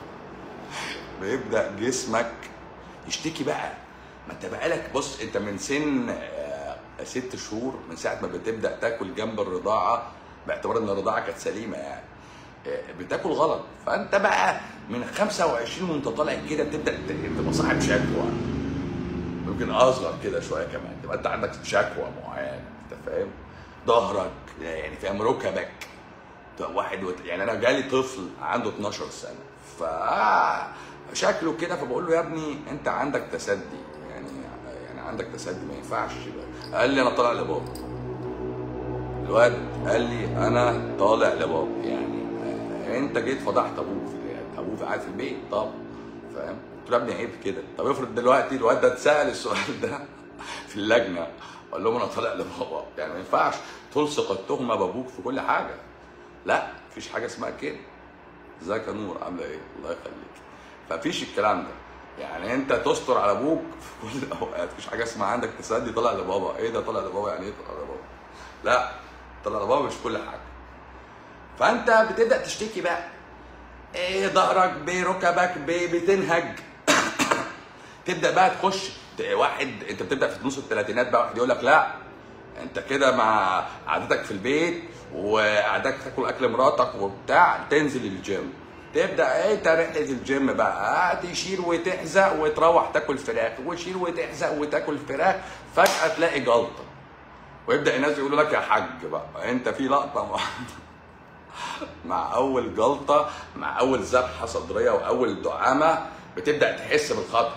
بيبدا جسمك يشتكي بقى ما انت بقالك بص انت من سن آه، ست شهور من ساعه ما بتبدا تاكل جنب الرضاعه باعتبار ان الرضاعه كانت سليمه يعني آه، بتاكل غلط فانت بقى من 25 وانت طالع كده بتبدا ت- تبقى صاحب شكوى ممكن اصغر كده شويه كمان تبقى انت عندك شكوى معينه انت فاهم ظهرك يعني فاهم ركبك طب واحد وت... يعني انا جالي طفل عنده 12 سنه ف شكله كده فبقول له يا ابني انت عندك تسدي يعني يعني عندك تسدي ما ينفعش بقى. قال لي انا طالع لبابا الواد قال لي انا طالع لبابا يعني آه، انت جيت فضحت ابوك في- ابوك قاعد في البيت طب فاهم قلت له يا ابني عيب كده طب افرض دلوقتي الواد ده اتسال السؤال ده في اللجنه قال لهم انا طالع لبابا يعني ما ينفعش تلصق التهمه بابوك في كل حاجه لا مفيش حاجه اسمها كده ازيك يا نور عامله ايه الله يخليك فمفيش الكلام ده يعني انت تستر على ابوك في كل الاوقات مفيش حاجه اسمها عندك تسدي طالع لبابا ايه ده طالع لبابا يعني ايه طالع لبابا لا طالع لبابا مش كل حاجه فانت بتبدا تشتكي بقى ايه ظهرك بركبك ب- بتنهج تبدا بقى تخش ت- واحد انت بتبدا في نص الثلاثينات بقى واحد يقول لك لا انت كده مع قعدتك في البيت وقعدتك تاكل اكل مراتك وبتاع تنزل الجيم تبدا ايه انت رحله الجيم بقى آه، تشيل وتحزق وتروح تاكل فراخ وتشيل وتحزق وتاكل فراخ فجاه تلاقي جلطه ويبدا الناس يقولوا لك يا حاج بقى انت في لقطه مع مع اول جلطه مع اول ذبحه صدريه واول دعامه بتبدا تحس بالخطر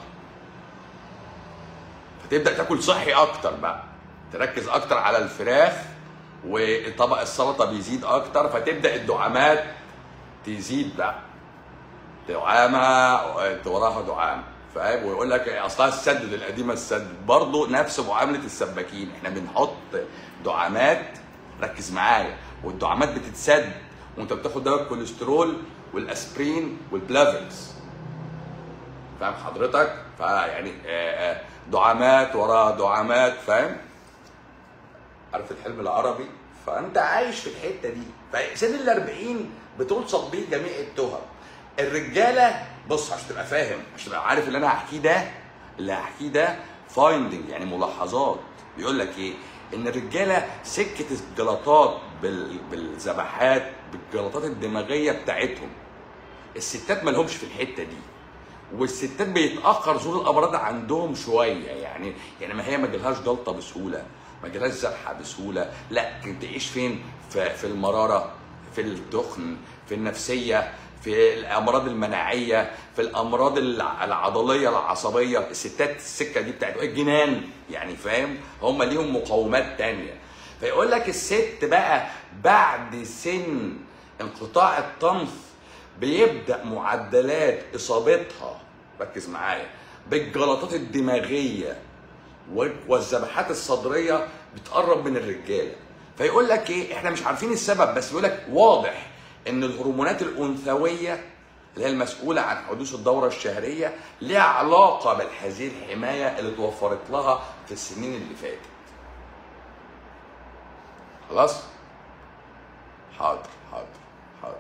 فتبدا تاكل صحي اكتر بقى تركز اكتر على الفراخ وطبق السلطه بيزيد اكتر فتبدا الدعامات تزيد بقى دعامه وراها دعامه فاهم ويقول لك اصلها السدد القديمه السدد برضه نفس معامله السباكين احنا بنحط دعامات ركز معايا والدعامات بتتسد وانت بتاخد دواء الكوليسترول والاسبرين والبلافكس فاهم حضرتك فيعني آه، آه، دعامات وراها دعامات فاهم عارف الحلم العربي فانت عايش في الحته دي فسن ال 40 بتلصق بيه جميع التهم الرجاله بص عشان تبقى فاهم عشان تبقى عارف اللي انا هحكيه ده اللي هحكيه ده فايندنج يعني ملاحظات بيقول لك ايه ان الرجاله سكه الجلطات بال- بالذبحات بالجلطات الدماغيه بتاعتهم الستات مالهمش في الحته دي والستات بيتاخر ظهور الامراض عندهم شويه يعني يعني ما هي ما جالهاش جلطه بسهوله ما جالهاش ذبحه بسهوله لا كنت تعيش فين في, في المراره في التخن في النفسيه في الامراض المناعيه في الامراض الع- العضليه العصبيه الستات السكه دي بتاعت الجنان يعني فاهم هم ليهم مقومات تانية فيقول لك الست بقى بعد سن انقطاع الطمث بيبدا معدلات اصابتها ركز معايا بالجلطات الدماغيه و- والذبحات الصدريه بتقرب من الرجاله فيقول لك ايه احنا مش عارفين السبب بس يقول لك واضح ان الهرمونات الانثويه اللي هي المسؤوله عن حدوث الدوره الشهريه ليها علاقه بالهذه الحمايه اللي توفرت لها في السنين اللي فاتت خلاص حاضر حاضر حاضر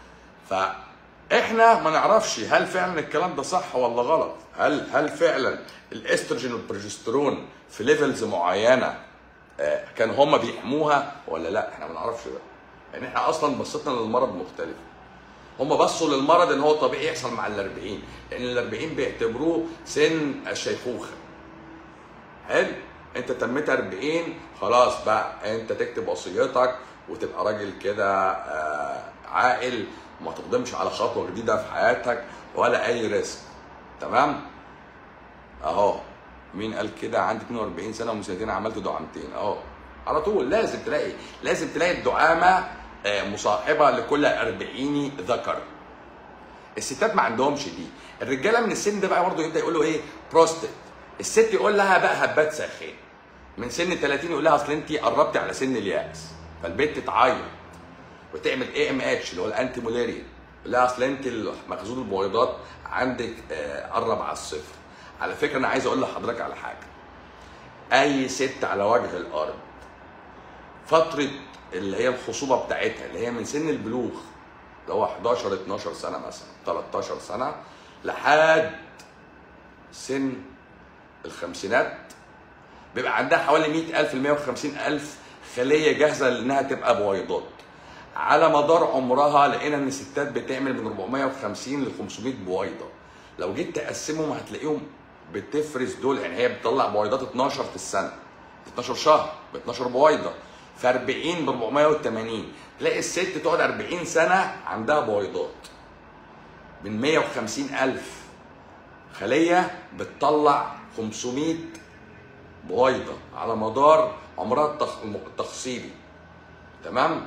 فاحنا ما نعرفش هل فعلا الكلام ده صح ولا غلط هل هل فعلا الاستروجين والبروجسترون في ليفلز معينه آه، كان هم بيحموها ولا لا احنا ما نعرفش ده يعني احنا اصلا بصيتنا للمرض مختلف هم بصوا للمرض ان هو طبيعي يحصل مع ال 40 لان ال 40 بيعتبروه سن الشيخوخه حلو انت تميت 40 خلاص بقى انت تكتب وصيتك وتبقى راجل كده آه، عاقل ما تقدمش على خطوه جديده في حياتك ولا اي ريسك تمام اهو مين قال كده عندي 42 سنه ومن سنتين عملت دعامتين اهو على طول لازم تلاقي لازم تلاقي الدعامه آه، مصاحبه لكل 40 ذكر الستات ما عندهمش دي الرجاله من السن ده بقى برضه يبدا يقول له ايه بروستات الست يقول لها بقى هبات ساخن من سن 30 يقول لها اصل انت قربتي على سن الياس فالبنت تعيط وتعمل اي ام اتش اللي هو الانتي مولاريان يقول لها اصل انت مخزون البويضات عندك آه، قرب على الصفر على فكره انا عايز اقول لحضرتك على حاجه اي ست على وجه الارض فتره اللي هي الخصوبه بتاعتها اللي هي من سن البلوغ اللي هو 11 12 سنه مثلا 13 سنه لحد سن الخمسينات بيبقى عندها حوالي 100000 ل 150000 خليه جاهزه لانها تبقى بويضات على مدار عمرها لقينا ان الستات بتعمل من 450 ل 500 بويضه لو جيت تقسمهم هتلاقيهم بتفرز دول يعني هي بتطلع بويضات 12 في السنه 12 شهر ب 12 بويضه ف 40 ب 480 تلاقي الست تقعد 40 سنه عندها بويضات من 150 الف خليه بتطلع 500 بويضه على مدار عمرها التخ- التخصيبي تمام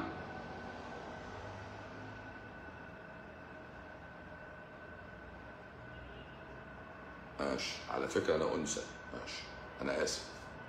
ماشي على فكره انا انثى ماشي انا اسف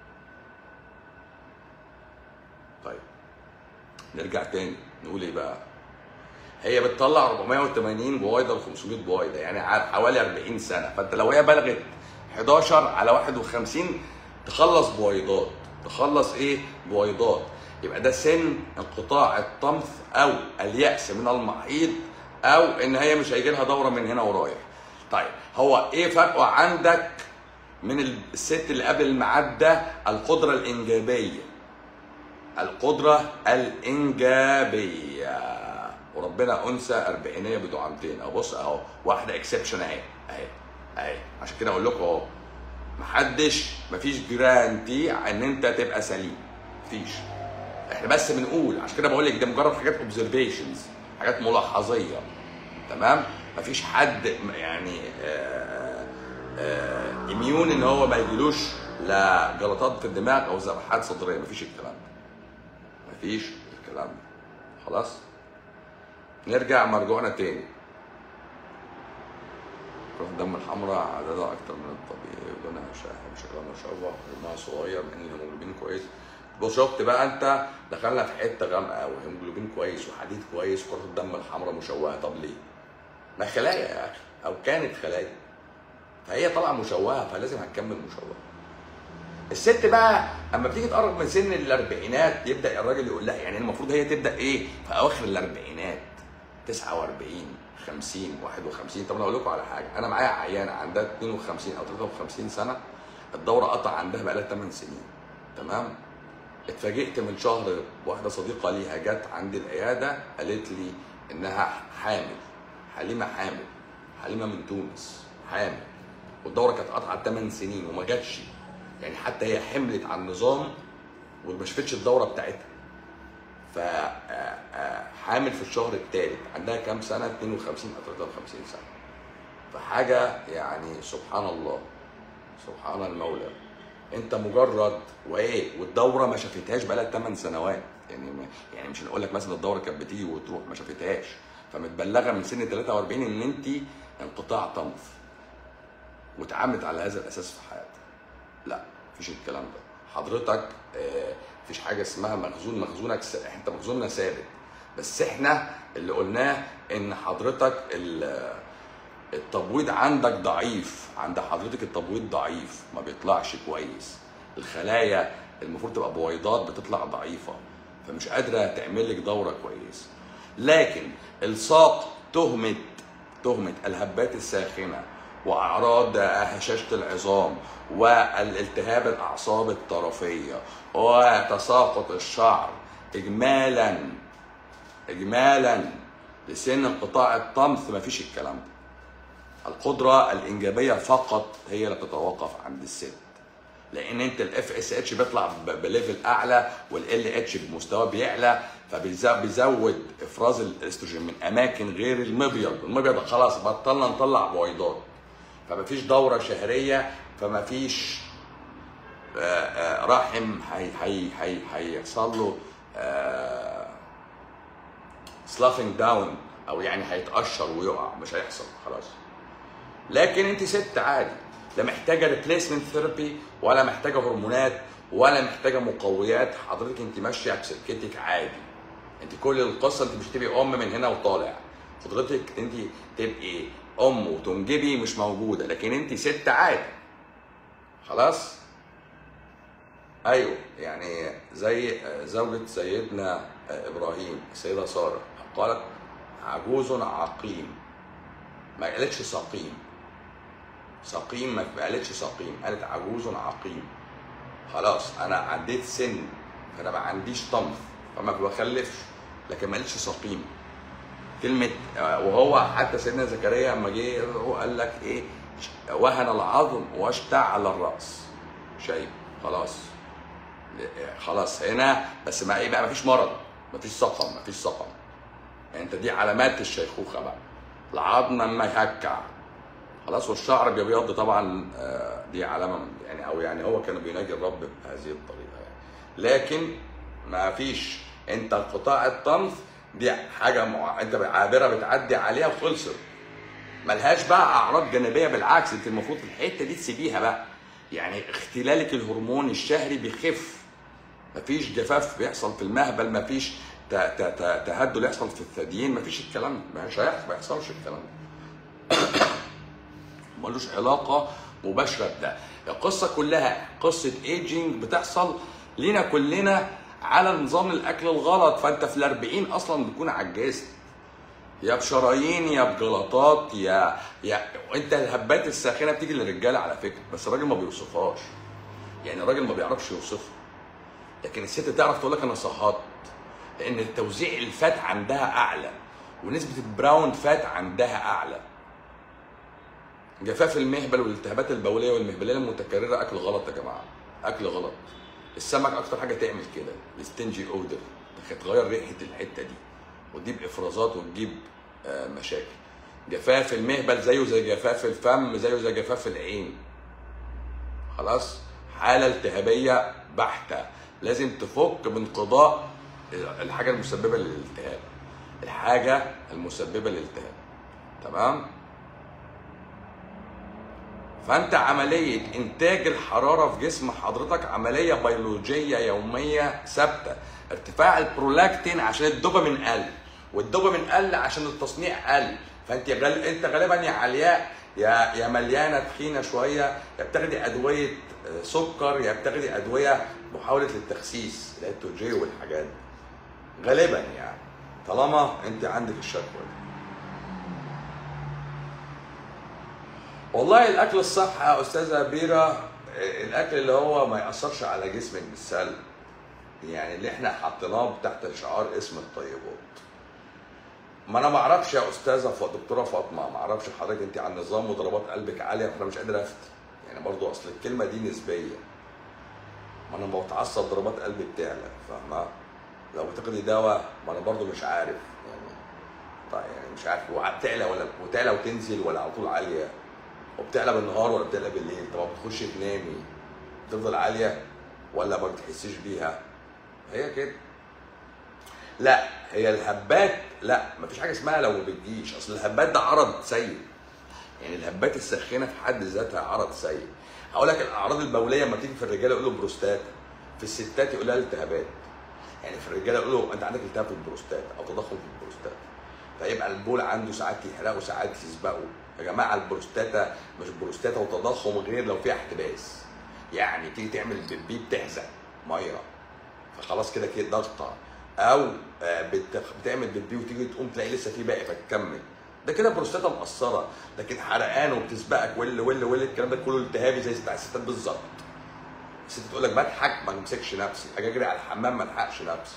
طيب نرجع تاني نقول ايه بقى هي بتطلع 480 بويضه ل 500 بويضه يعني ع- حوالي 40 سنه فانت لو هي بلغت 11 على 51 تخلص بويضات تخلص ايه بويضات يبقى ده سن انقطاع الطمث او اليأس من المحيض او ان هي مش هيجي لها دوره من هنا ورايح طيب هو ايه فرقه عندك من الست اللي قبل الميعاد ده القدره الانجابيه القدرة الإنجابية وربنا أنثى أربعينية بدعامتين أهو بص أهو واحدة إكسبشن أهي أهي أهي عشان كده أقول لكم أهو محدش مفيش جرانتي إن أنت تبقى سليم مفيش إحنا بس بنقول عشان كده بقول لك ده مجرد حاجات اوبزرفيشنز حاجات ملاحظية تمام مفيش حد يعني اميون ان هو ما يجيلوش لا جلطات في الدماغ او ذبحات صدريه مفيش الكلام ده مفيش الكلام ده خلاص نرجع مرجوعنا تاني كرة الدم الحمراء عددها أكتر من الطبيعي ولونها شاحب شكلها مشوه حجمها صغير من الهيموجلوبين كويس بص شفت بقى أنت دخلنا في حتة غامقة وهيموجلوبين كويس وحديد كويس كرة الدم الحمراء مشوهة طب ليه؟ ما خلايا يا أخي أو كانت خلايا فهي طالعة مشوهة فلازم هتكمل مشوهة الست بقى اما بتيجي تقرب من سن الاربعينات يبدا الراجل يقول لها يعني المفروض هي تبدا ايه في اواخر الاربعينات 49 50 51 طب انا اقول لكم على حاجه انا معايا عيانه عندها 52 او 53 سنه الدوره قطع عندها بقى لها 8 سنين تمام اتفاجئت من شهر واحده صديقه ليها جت عندي العياده قالت لي انها حامل حليمه حامل حليمه من تونس حامل والدوره كانت قطعه 8 سنين وما جاتش يعني حتى هي حملت على النظام وما شافتش الدوره بتاعتها ف حامل في الشهر الثالث عندها كام سنه 52 او 53 سنه فحاجه يعني سبحان الله سبحان المولى انت مجرد وايه والدوره ما شافتهاش بقى لها 8 سنوات يعني ما يعني مش هنقول لك مثلا الدوره كانت بتيجي وتروح ما شافتهاش فمتبلغه من سن 43 ان انت انقطاع طمث واتعاملت على هذا الاساس في حياتها لا مفيش الكلام ده حضرتك آه، مفيش حاجه اسمها مخزون مخزونك س... انت مخزوننا ثابت بس احنا اللي قلناه ان حضرتك ال- التبويض عندك ضعيف عند حضرتك التبويض ضعيف ما بيطلعش كويس الخلايا المفروض تبقى بويضات بتطلع ضعيفه فمش قادره تعمل لك دوره كويس لكن الصاق تهمه تهمه الهبات الساخنه واعراض هشاشه العظام والالتهاب الاعصاب الطرفيه وتساقط الشعر اجمالا اجمالا لسن انقطاع الطمث مفيش الكلام ده القدره الانجابيه فقط هي اللي تتوقف عند الست لان انت الاف اس اتش بيطلع ب- بليفل اعلى والال اتش بمستوى بيعلى فبيزود افراز الاستروجين من اماكن غير المبيض المبيض خلاص بطلنا نطلع بويضات فمفيش دوره شهريه فمفيش آه، آه، رحم هي هي هي هيحصل له سلافنج داون او يعني هيتقشر ويقع مش هيحصل خلاص لكن انت ست عادي لا محتاجه ريبليسمنت ثيرابي ولا محتاجه هرمونات ولا محتاجه مقويات حضرتك انت ماشيه بسكتك عادي انت كل القصه انت مش تبقي ام من هنا وطالع قدرتك انت تبقي ام وتنجبي مش موجوده لكن انت ست عادي خلاص ايوه يعني زي زوجة سيدنا ابراهيم السيدة سارة قالت عجوز عقيم ما قالتش سقيم سقيم ما قالتش سقيم قالت عجوز عقيم خلاص انا عديت سن فانا ما عنديش طمث فما بخلفش لكن ما قالتش سقيم كلمه آه، وهو حتى سيدنا زكريا لما جه هو قال لك ايه وهن العظم واشتعل الراس شايف خلاص خلاص هنا بس ما ايه بقى مفيش مرض مفيش سقم مفيش سقم يعني انت دي علامات الشيخوخه بقى العظم لما يهكع خلاص والشعر بيبيض طبعا آه، دي علامه من يعني او يعني هو كان بيناجي الرب بهذه الطريقه يعني لكن ما فيش انت قطاع الطمث دي حاجه مع... انت عابره بتعدي عليها وخلصت ملهاش بقى اعراض جانبيه بالعكس انت المفروض الحته دي تسيبيها بقى يعني اختلالك الهرموني الشهري بيخف مفيش جفاف بيحصل في المهبل مفيش ت- ت- ت- تهدل يحصل في الثديين مفيش الكلام ده مش هيحصل ما يحصلش الكلام ده ملوش علاقه مباشره بده القصه كلها قصه ايجينج بتحصل لينا كلنا على نظام الاكل الغلط فانت في الأربعين اصلا بتكون عجزت يا بشرايين يا بجلطات يا يا انت الهبات الساخنه بتيجي للرجاله على فكره بس الراجل ما بيوصفهاش يعني الراجل ما بيعرفش يوصفها لكن الست تعرف تقول لك انا صهدت لان توزيع الفات عندها اعلى ونسبه البراون فات عندها اعلى جفاف المهبل والالتهابات البوليه والمهبليه المتكرره اكل غلط يا جماعه اكل غلط السمك اكتر حاجه تعمل كده الستنجي اودر تغير ريحه الحته دي وتجيب افرازات وتجيب آه، مشاكل جفاف المهبل زيه زي جفاف الفم زيه زي جفاف العين خلاص حاله التهابيه بحته لازم تفك بانقضاء الحاجه المسببه للالتهاب الحاجه المسببه للالتهاب تمام فانت عمليه انتاج الحراره في جسم حضرتك عمليه بيولوجيه يوميه ثابته ارتفاع البرولاكتين عشان الدوبامين قل والدوبامين قل عشان التصنيع قل فانت غال... انت غالبا يا علياء يا يا مليانه تخينه شويه يا بتاخدي ادويه آه، سكر يا بتاخدي ادويه محاوله للتخسيس اللي هي التوجيه والحاجات دي غالبا يعني طالما انت عندك الشكوى دي والله الاكل الصح يا استاذه بيرة الاكل اللي هو ما ياثرش على جسمك بالسلب يعني اللي احنا حطيناه تحت شعار اسم الطيبات ما انا ما اعرفش يا استاذه ف- دكتوره فاطمه ما اعرفش حضرتك انت عن نظام وضربات قلبك عاليه فانا مش قادر افتي يعني برضو اصل الكلمه دي نسبيه ما انا لما بتعصب ضربات قلبي بتعلى فاهمه لو بتاخدي دواء ما انا برضو مش عارف يعني طيب يعني مش عارف هو بتعلى ولا بتعلى وتنزل ولا على طول عاليه وبتعلى بالنهار ولا بتعلى بالليل طب بتخشي تنامي تفضل عاليه ولا ما بتحسيش بيها هي كده لا هي الهبات لا مفيش حاجه اسمها لو ما بتجيش اصل الهبات ده عرض سيء يعني الهبات الساخنه في حد ذاتها عرض سيء هقول لك الاعراض البوليه لما تيجي في الرجاله يقولوا بروستاتا في الستات يقول لها التهابات يعني في الرجاله يقولوا انت عندك التهاب في البروستاتا او تضخم في البروستاتا فيبقى البول عنده ساعات يحرقه وساعات يسبقه يا جماعه البروستاتا مش بروستاتا وتضخم غير لو فيها احتباس يعني تيجي تعمل بيبي بتحزق ميه فخلاص كده كده ضغطه او آه، بت- بتعمل بيبي وتيجي تقوم تلاقي لسه في باقي فتكمل ده كده بروستاتا مقصره لكن حرقان وبتسبقك ول ول ول الكلام ده كله التهابي زي بتاع الستات بالظبط الست تقول لك بضحك ما امسكش نفسي اجي اجري على الحمام ما الحقش نفسي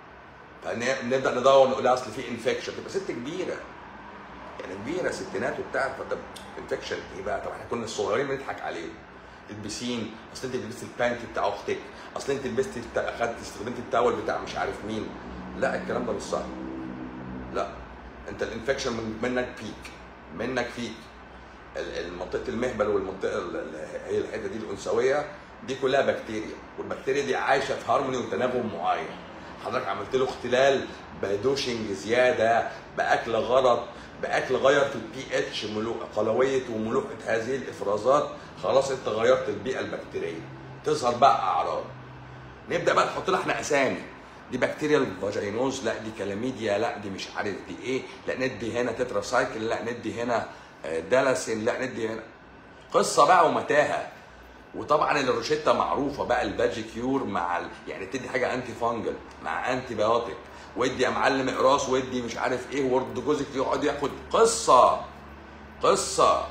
فنبدا ندور نقول لها اصل في انفكشن تبقى ست كبيره يعني كبيره ستينات وبتاع فطب انفكشن ايه بقى طب احنا كنا الصغيرين بنضحك عليهم البسين اصل انت لبست البانتي بتاع اختك اصل انت لبستي بتاع اخدت استخدمت التاول بتاع مش عارف مين لا الكلام ده مش صح لا انت الانفكشن من- منك فيك منك فيك ال- المنطقه المهبل والمنطقه ال- ال- هي الحته دي الانثويه دي كلها بكتيريا والبكتيريا دي عايشه في هارموني وتناغم معين حضرتك عملت له اختلال بدوشنج زياده باكل غلط باكل غير في البي اتش قلويه وملوحه هذه الافرازات خلاص انت غيرت البيئه البكتيريه تظهر بقى اعراض نبدا بقى نحط لها احنا اسامي دي بكتيريا الفاجينوز لا دي كلاميديا لا دي مش عارف دي ايه لا ندي هنا تتراسايكل لا ندي هنا آه، دالاسين لا ندي هنا قصه بقى ومتاهه وطبعا الروشته معروفه بقى الباجي كيور مع ال... يعني تدي حاجه انتي فانجل مع انتي بايوتيك وادي يا معلم اقراص وادي مش عارف ايه وورد جوزك يقعد ياخد قصه قصه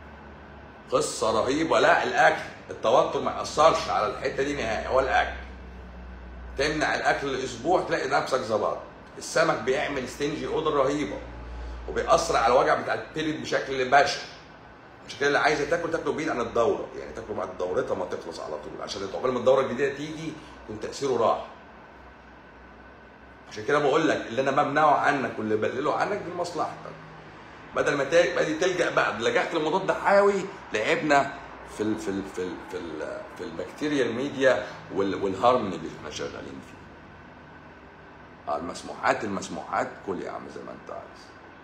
قصه رهيبه لا الاكل التوتر ما ياثرش على الحته دي نهائي هو الاكل تمنع الاكل الاسبوع تلاقي نفسك ظبطت السمك بيعمل ستنجي اودر رهيبه وبيأثر على الوجع بتاع البيريد بشكل بشع عشان كده اللي عايزه تاكل تاكله بعيد عن الدوره يعني تاكله بعد دورتها ما تخلص على طول عشان عقبال ما الدوره الجديده تيجي يكون تاثيره راح عشان كده بقول لك اللي انا بمنعه عنك واللي بقلله عنك دي مصلحتك بدل ما تا- بقى دي تلجا بقى لجأت لمضاد حيوي لعبنا في ال في ال في ال في, ال في البكتيريا الميديا وال والهارموني اللي احنا شغالين فيه آه، المسموحات المسموحات كل يا عم زي ما انت عايز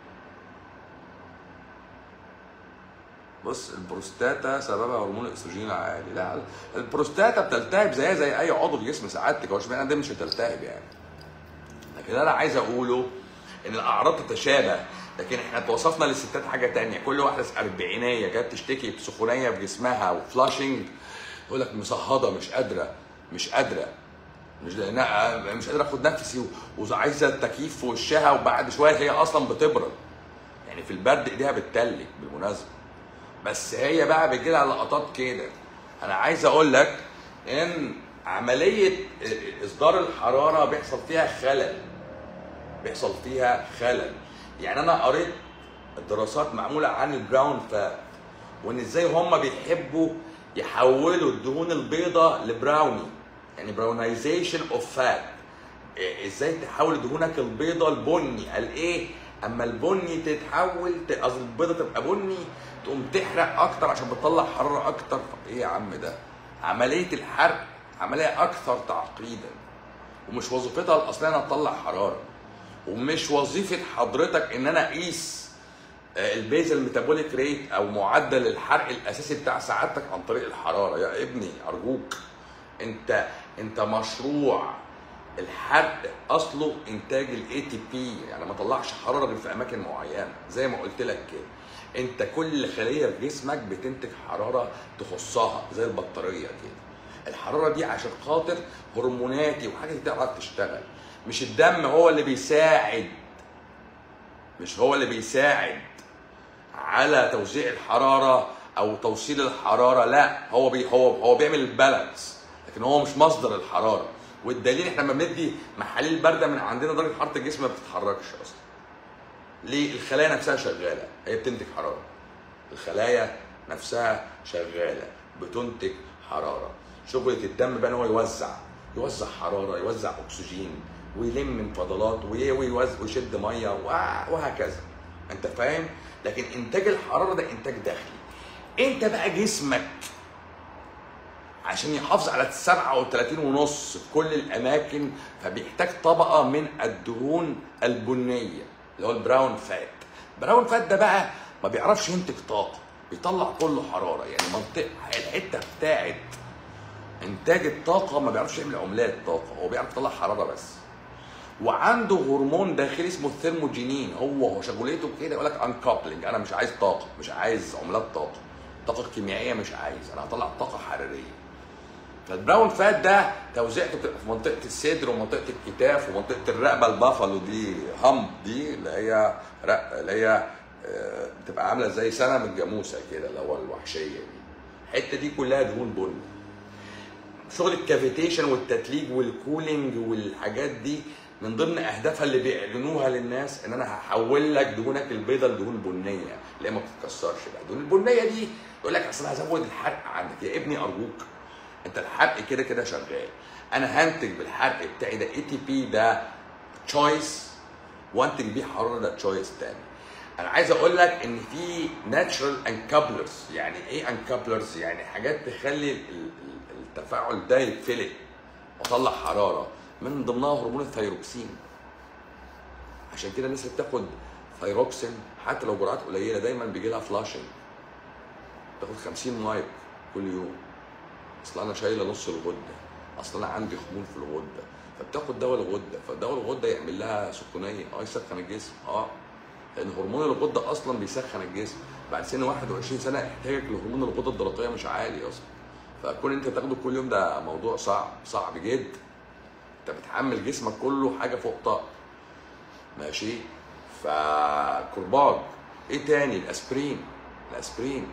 بص البروستاتا سببها هرمون الاستروجين العالي لا البروستاتا بتلتهب زيها زي اي عضو في جسم سعادتك هو اشمعنى ده مش هتلتهب يعني لكن انا عايز اقوله ان الاعراض تتشابه لكن احنا توصفنا للستات حاجه تانية كل واحده اربعينيه جت تشتكي بسخونيه في جسمها وفلاشنج تقول لك مصهده مش قادره مش قادره مش لانها مش قادره اخد نفسي و- وعايزه التكييف في وشها وبعد شويه هي اصلا بتبرد يعني في البرد ايديها بتتلج بالمناسبه بس هي بقى بيجي لها لقطات كده انا عايز اقول لك ان عمليه اصدار الحراره بيحصل فيها خلل بيحصل فيها خلل يعني انا قريت دراسات معموله عن البراون فات وان ازاي هم بيحبوا يحولوا الدهون البيضاء لبراوني يعني براونايزيشن اوف فات ازاي تحول دهونك البيضاء لبني قال ايه اما البني تتحول ت- قصدي البيضه تبقى بني تقوم تحرق اكتر عشان بتطلع حراره اكتر طب ايه يا عم ده عمليه الحرق عمليه اكثر تعقيدا ومش وظيفتها الاصليه انها تطلع حراره ومش وظيفه حضرتك ان انا اقيس آه، البيزل ميتابوليك ريت او معدل الحرق الاساسي بتاع سعادتك عن طريق الحراره يا ابني ارجوك انت انت مشروع الحرق اصله انتاج الاي تي بي يعني ما طلعش حراره غير في اماكن معينه زي ما قلت لك كده انت كل خليه في جسمك بتنتج حراره تخصها زي البطاريه كده الحراره دي عشان خاطر هرموناتي وحاجه تعرف تشتغل مش الدم هو اللي بيساعد مش هو اللي بيساعد على توزيع الحراره او توصيل الحراره لا هو بي هو هو بيعمل البالانس لكن هو مش مصدر الحراره والدليل احنا لما بندي محاليل بارده من عندنا درجه حراره الجسم ما بتتحركش اصلا ليه الخلايا نفسها شغاله هي بتنتج حراره الخلايا نفسها شغاله بتنتج حراره شغله الدم بقى ان هو يوزع يوزع حراره يوزع اكسجين ويلم من فضلات وي- ويوزع ويشد ميه وه- وهكذا انت فاهم لكن انتاج الحراره ده انتاج داخلي انت بقى جسمك عشان يحافظ على 37 ونص في كل الاماكن فبيحتاج طبقه من الدهون البنيه اللي هو البراون فات براون فات ده بقى ما بيعرفش ينتج طاقه بيطلع كله حراره يعني منطقه الحته بتاعت انتاج الطاقه ما بيعرفش يعمل عملات طاقه هو بيعرف يطلع حراره بس وعنده هرمون داخلي اسمه الثيرموجينين هو هو شغلته كده يقول لك انكابلنج انا مش عايز طاقه مش عايز عملات طاقه طاقه كيميائيه مش عايز انا هطلع طاقه حراريه فالبراون فات ده توزيعته بتبقى في منطقه الصدر ومنطقه الكتاف ومنطقه الرقبه البافالو دي هم دي اللي هي رق اللي هي آه، بتبقى عامله زي سنه من الجاموسه كده اللي هو الوحشيه دي الحته دي كلها دهون بني شغل الكافيتيشن والتتليج والكولينج والحاجات دي من ضمن اهدافها اللي بيعلنوها للناس ان انا هحول لك دهونك البيضاء لدهون بنيه اللي هي ما بتتكسرش بقى الدهون البنيه دي يقول لك اصل أنا هزود الحرق عندك يا ابني ارجوك انت الحرق كده كده شغال انا هنتج بالحرق بتاعي ده اي تي بي ده تشويس وانتج بيه حراره ده تشويس تاني انا عايز اقول لك ان في ناتشرال انكابلرز يعني ايه انكابلرز يعني حاجات تخلي ال- ال- التفاعل ده يتفلت واطلع حراره من ضمنها هرمون الثيروكسين عشان كده الناس اللي بتاخد ثيروكسين حتى لو جرعات قليله دايما بيجي لها فلاشنج تاخد 50 مايك كل يوم اصل انا شايله نص الغده اصل انا عندي خمول في الغده فبتاخد دواء الغده فدواء الغده يعمل لها سخونيه اه يسخن الجسم اه لان هرمون الغده اصلا بيسخن الجسم بعد سن 21 سنه احتياجك لهرمون الغده الدرقيه مش عالي اصلا فكون انت تاخده كل يوم ده موضوع صعب صعب جدا انت بتحمل جسمك كله حاجه فوق طاقه ماشي فكرباج ايه تاني الاسبرين الاسبرين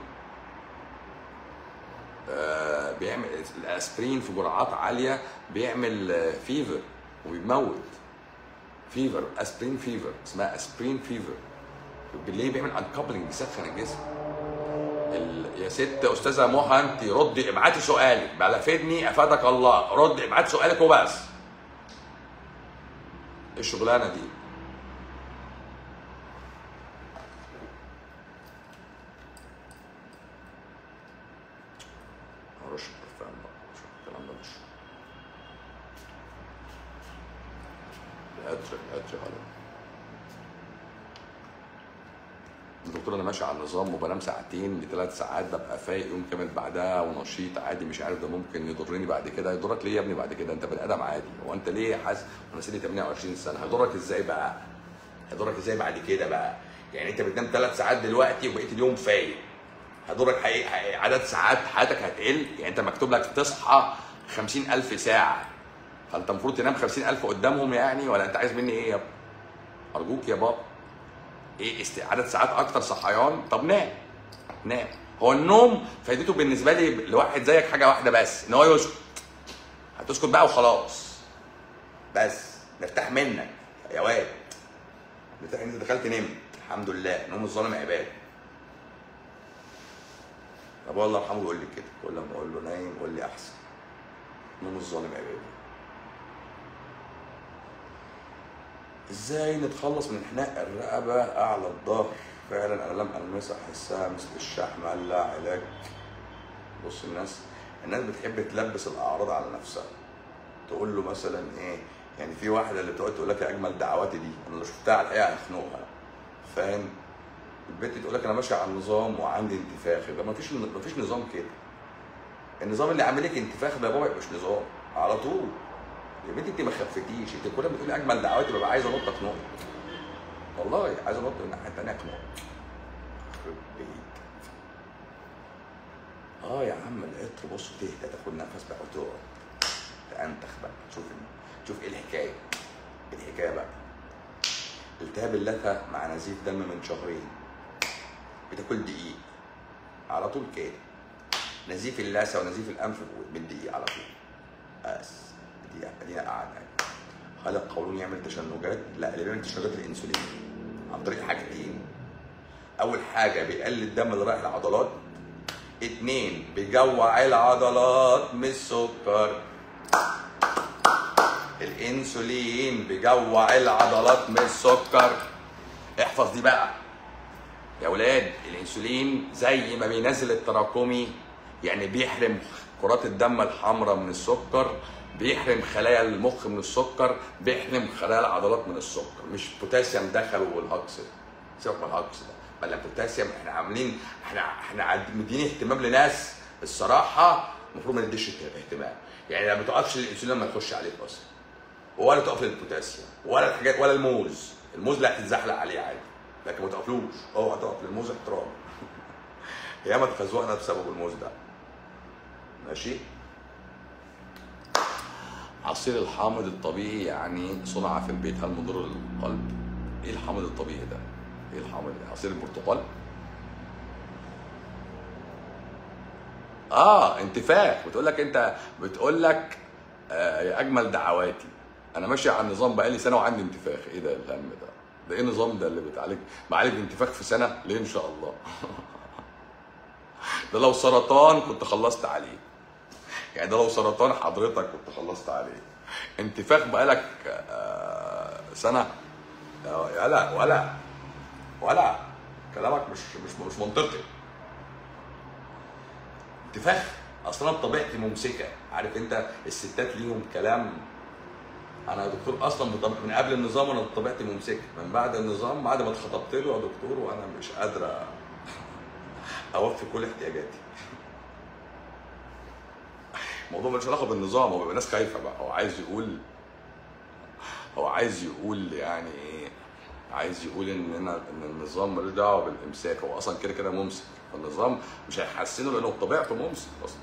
آه، بيعمل الاسبرين في جرعات عاليه بيعمل آه، فيفر وبيموت فيفر اسبرين فيفر اسمها اسبرين فيفر بالليل بيعمل انكابلنج بيسخن الجسم ال... يا ست استاذه مها انت ردي ابعتي سؤالك بلا فدني افادك الله ردي ابعتي سؤالك وبس إيه الشغلانه دي هرش برفان بقى شوف الكلام ده مش العطر العطر غلط الدكتور انا ماشي على النظام وبنام ساعتين لثلاث ساعات ببقى فايق يوم كامل بعدها ونشيط عادي مش عارف ده ممكن يضرني بعد كده يضرك ليه يا ابني بعد كده انت بني ادم عادي هو انت ليه حاسس وانا سني 28 سنه هيضرك ازاي بقى هيضرك ازاي بعد كده بقى يعني انت بتنام ثلاث ساعات دلوقتي وبقيت اليوم فايق هيضرك حقيقي حقيقي عدد ساعات حياتك هتقل يعني انت مكتوب لك تصحى 50000 ساعه فانت المفروض تنام 50000 قدامهم يعني ولا انت عايز مني ايه يا ابني ارجوك يا بابا ايه است... عدد ساعات اكتر صحيان طب نام نام هو النوم فايدته بالنسبه لي لواحد زيك حاجه واحده بس ان هو يسكت هتسكت بقى وخلاص بس نرتاح منك يا واد نرتاح انت دخلت نمت الحمد لله نوم الظالم عباده ابويا الله يرحمه يقول لي كده كل ما اقول له نايم يقول لي احسن نوم الظالم عباده ازاي نتخلص من انحناء الرقبه اعلى الظهر فعلا انا لم المسها احسها مثل الشحم قال لا علاج بص الناس الناس بتحب تلبس الاعراض على نفسها تقول له مثلا ايه يعني في واحده اللي بتقعد تقول لك يا اجمل دعواتي دي انا لو شفتها على الحقيقه هخنقها فاهم البنت تقول لك انا ماشيه على النظام وعندي انتفاخ يبقى ما فيش ما فيش نظام كده النظام اللي عامل لك انتفاخ ده يا بابا مش نظام على طول يا بنتي انت ما خفتيش انت كل ما تقولي اجمل دعواتي ببقى عايز انط اخنقك والله عايز انط من الناحيه الثانيه اخنقك يخرب بيت اه يا عم العطر بص تهدى تاخد نفس بقى وتقعد تأنتخ بقى شوف شوف ايه الحكايه ايه الحكايه بقى التهاب اللثه مع نزيف دم من شهرين بتاكل دقيق على طول كده نزيف اللثه ونزيف الانف بالدقيق على طول بس دي ادينا قاعده هل القولون يعمل تشنجات؟ لا اللي بيعمل تشنجات الانسولين عن طريق حاجتين اول حاجه بيقلل الدم اللي رايح العضلات اتنين بيجوع العضلات من السكر الانسولين بيجوع العضلات من السكر احفظ دي بقى يا ولاد الانسولين زي ما بينزل التراكمي يعني بيحرم كرات الدم الحمراء من السكر بيحرم خلايا المخ من السكر بيحرم خلايا العضلات من السكر مش بوتاسيوم دخل والهجص ده سيبك من الهجص ده بل البوتاسيوم احنا عاملين احنا احنا عاد- مدين اهتمام لناس الصراحه المفروض ما نديش اهتمام يعني ما تقفش الانسولين لما تخش عليك اصلا ولا تقف للبوتاسيوم ولا الحاجات ولا الموز الموز لا هتتزحلق عليه عادي لكن ما تقفلوش اوعى تقف للموز احترام ياما اتخزوقنا بسبب الموز ده ماشي عصير الحامض الطبيعي يعني صنع في البيت هل مضر للقلب؟ ايه الحامض الطبيعي ده؟ ايه الحامض ده؟ عصير البرتقال؟ اه انتفاخ بتقول لك انت بتقول لك آه يا اجمل دعواتي انا ماشي على النظام بقالي سنه وعندي انتفاخ ايه ده الهم ده؟ ده ايه النظام ده اللي بتعالج بعالج انتفاخ في سنه؟ ليه ان شاء الله؟ ده لو سرطان كنت خلصت عليه يعني ده لو سرطان حضرتك كنت خلصت عليه انتفاخ بقالك آه، سنه يا لا ولا ولا كلامك مش مش مش منطقي انتفاخ اصلا بطبيعتي ممسكه عارف انت الستات ليهم كلام انا يا دكتور اصلا بطب- من قبل النظام وانا بطبيعتي ممسكه من بعد النظام بعد ما اتخطبت له يا دكتور وانا مش قادره اوفي كل احتياجاتي الموضوع ملوش علاقه بالنظام هو بيبقى ناس خايفه بقى هو عايز يقول هو عايز يقول يعني ايه عايز يقول ان انا ان النظام ملوش دعوه بالامساك هو اصلا كده كده ممسك فالنظام مش هيحسنه لانه بطبيعته ممسك اصلا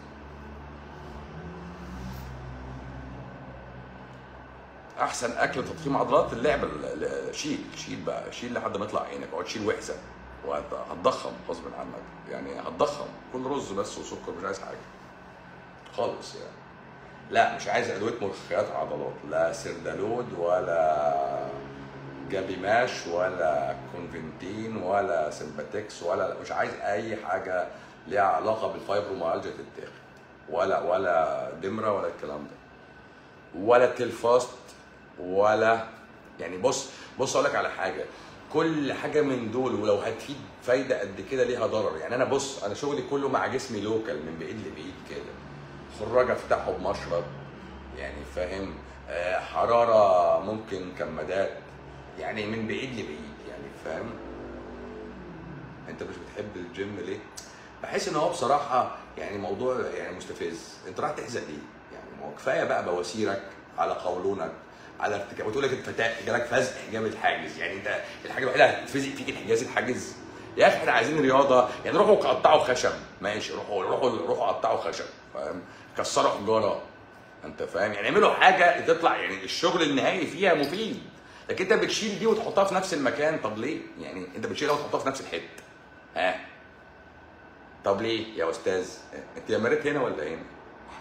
احسن اكل تضخيم عضلات اللعبه ال- ال- شيل شيل بقى شيل لحد ما يطلع عينك اقعد شيل وحزه وهتضخم غصب عنك يعني هتضخم كل رز بس وسكر مش عايز حاجه خالص يعني لا مش عايز ادويه مرخيات عضلات لا سردالود ولا جابي ماش ولا كونفنتين ولا سمباتكس ولا مش عايز اي حاجه ليها علاقه بالفايبروميالجيا تتاخد ولا ولا دمره ولا الكلام ده ولا تلفاست ولا يعني بص بص اقول لك على حاجه كل حاجه من دول ولو هتفيد فايده قد كده ليها ضرر يعني انا بص انا شغلي كله مع جسمي لوكال من بعيد لبعيد كده خراج افتحه بمشرط يعني فاهم آه، حراره ممكن كمادات يعني من بعيد لبعيد يعني فاهم انت مش بتحب الجيم ليه بحس ان هو بصراحه يعني موضوع يعني مستفز انت رايح تحزق ليه يعني ما هو كفايه بقى بواسيرك على قولونك على ارتكاب وتقول لك انت فتا- جالك فزق جاب الحاجز يعني انت الحاجه الوحيده اللي هتتفزق فيك الحجاز الحاجز يا اخي احنا عايزين رياضه يعني روحوا قطعوا خشب ماشي روحوا روحوا روحوا قطعوا خشب فاهم كسروا حجاره انت فاهم يعني اعملوا حاجه تطلع يعني الشغل النهائي فيها مفيد لكن انت بتشيل دي وتحطها في نفس المكان طب ليه يعني انت بتشيلها وتحطها في نفس الحته ها طب ليه يا استاذ انت يا مريت هنا ولا هنا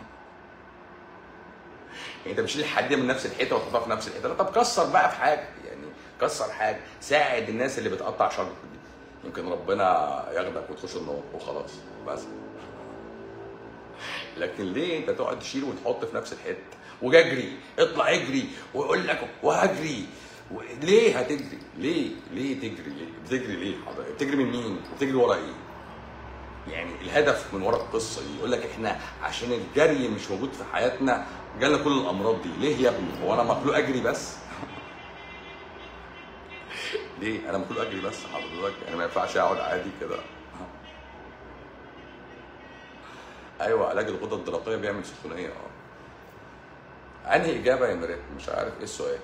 يعني انت بتشيل الحديده من نفس الحته وتحطها في نفس الحته لا طب كسر بقى في حاجه يعني كسر حاجه ساعد الناس اللي بتقطع شجر دي يمكن ربنا ياخدك وتخش النار وخلاص بس لكن ليه انت تقعد تشيل وتحط في نفس الحته وجري اطلع اجري ويقول لك وهجري و- ليه هتجري؟ ليه؟ ليه تجري؟ ليه؟ بتجري ليه حضرتك؟ بتجري من مين؟ بتجري ورا ايه؟ يعني الهدف من ورا القصه دي يقول لك احنا عشان الجري مش موجود في حياتنا جالنا كل الامراض دي، ليه يا ابني؟ هو انا مخلوق اجري بس؟ ليه؟ انا مخلوق اجري بس حضرتك؟ يعني ما ينفعش اقعد عادي كده ايوه علاج الغده الدرقيه بيعمل سخونيه اه انهي اجابه يا مريت مش عارف ايه السؤال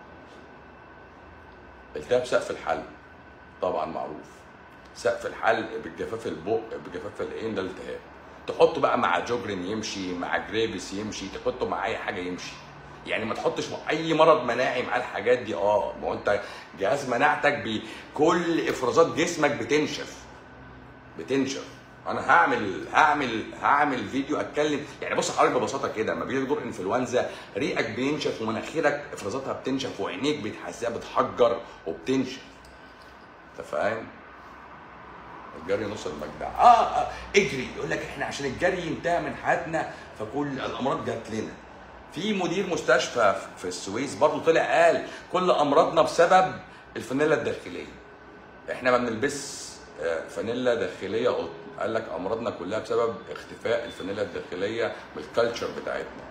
التهاب سقف الحلق طبعا معروف سقف الحلق بالجفاف البق بجفاف العين ده التهاب تحطه بقى مع جوجرين يمشي مع جريفيس يمشي تحطه مع اي حاجه يمشي يعني ما تحطش اي مرض مناعي مع الحاجات دي اه ما هو انت جهاز مناعتك بكل افرازات جسمك بتنشف بتنشف انا هعمل هعمل هعمل فيديو اتكلم يعني بص حضرتك ببساطه كده لما بيجي دور انفلونزا ريقك بينشف ومناخيرك افرازاتها بتنشف وعينيك بتحسها بتحجر وبتنشف انت فاهم؟ الجري نص المجدع آه, اه اجري يقول لك احنا عشان الجري انتهى من حياتنا فكل الامراض جات لنا في مدير مستشفى في السويس برضه طلع قال كل امراضنا بسبب الفانيلا الداخليه احنا ما بنلبس آه، فانيلا داخليه قطن قال لك امراضنا كلها بسبب اختفاء الفانيلا الداخليه بالكالتشر بتاعتنا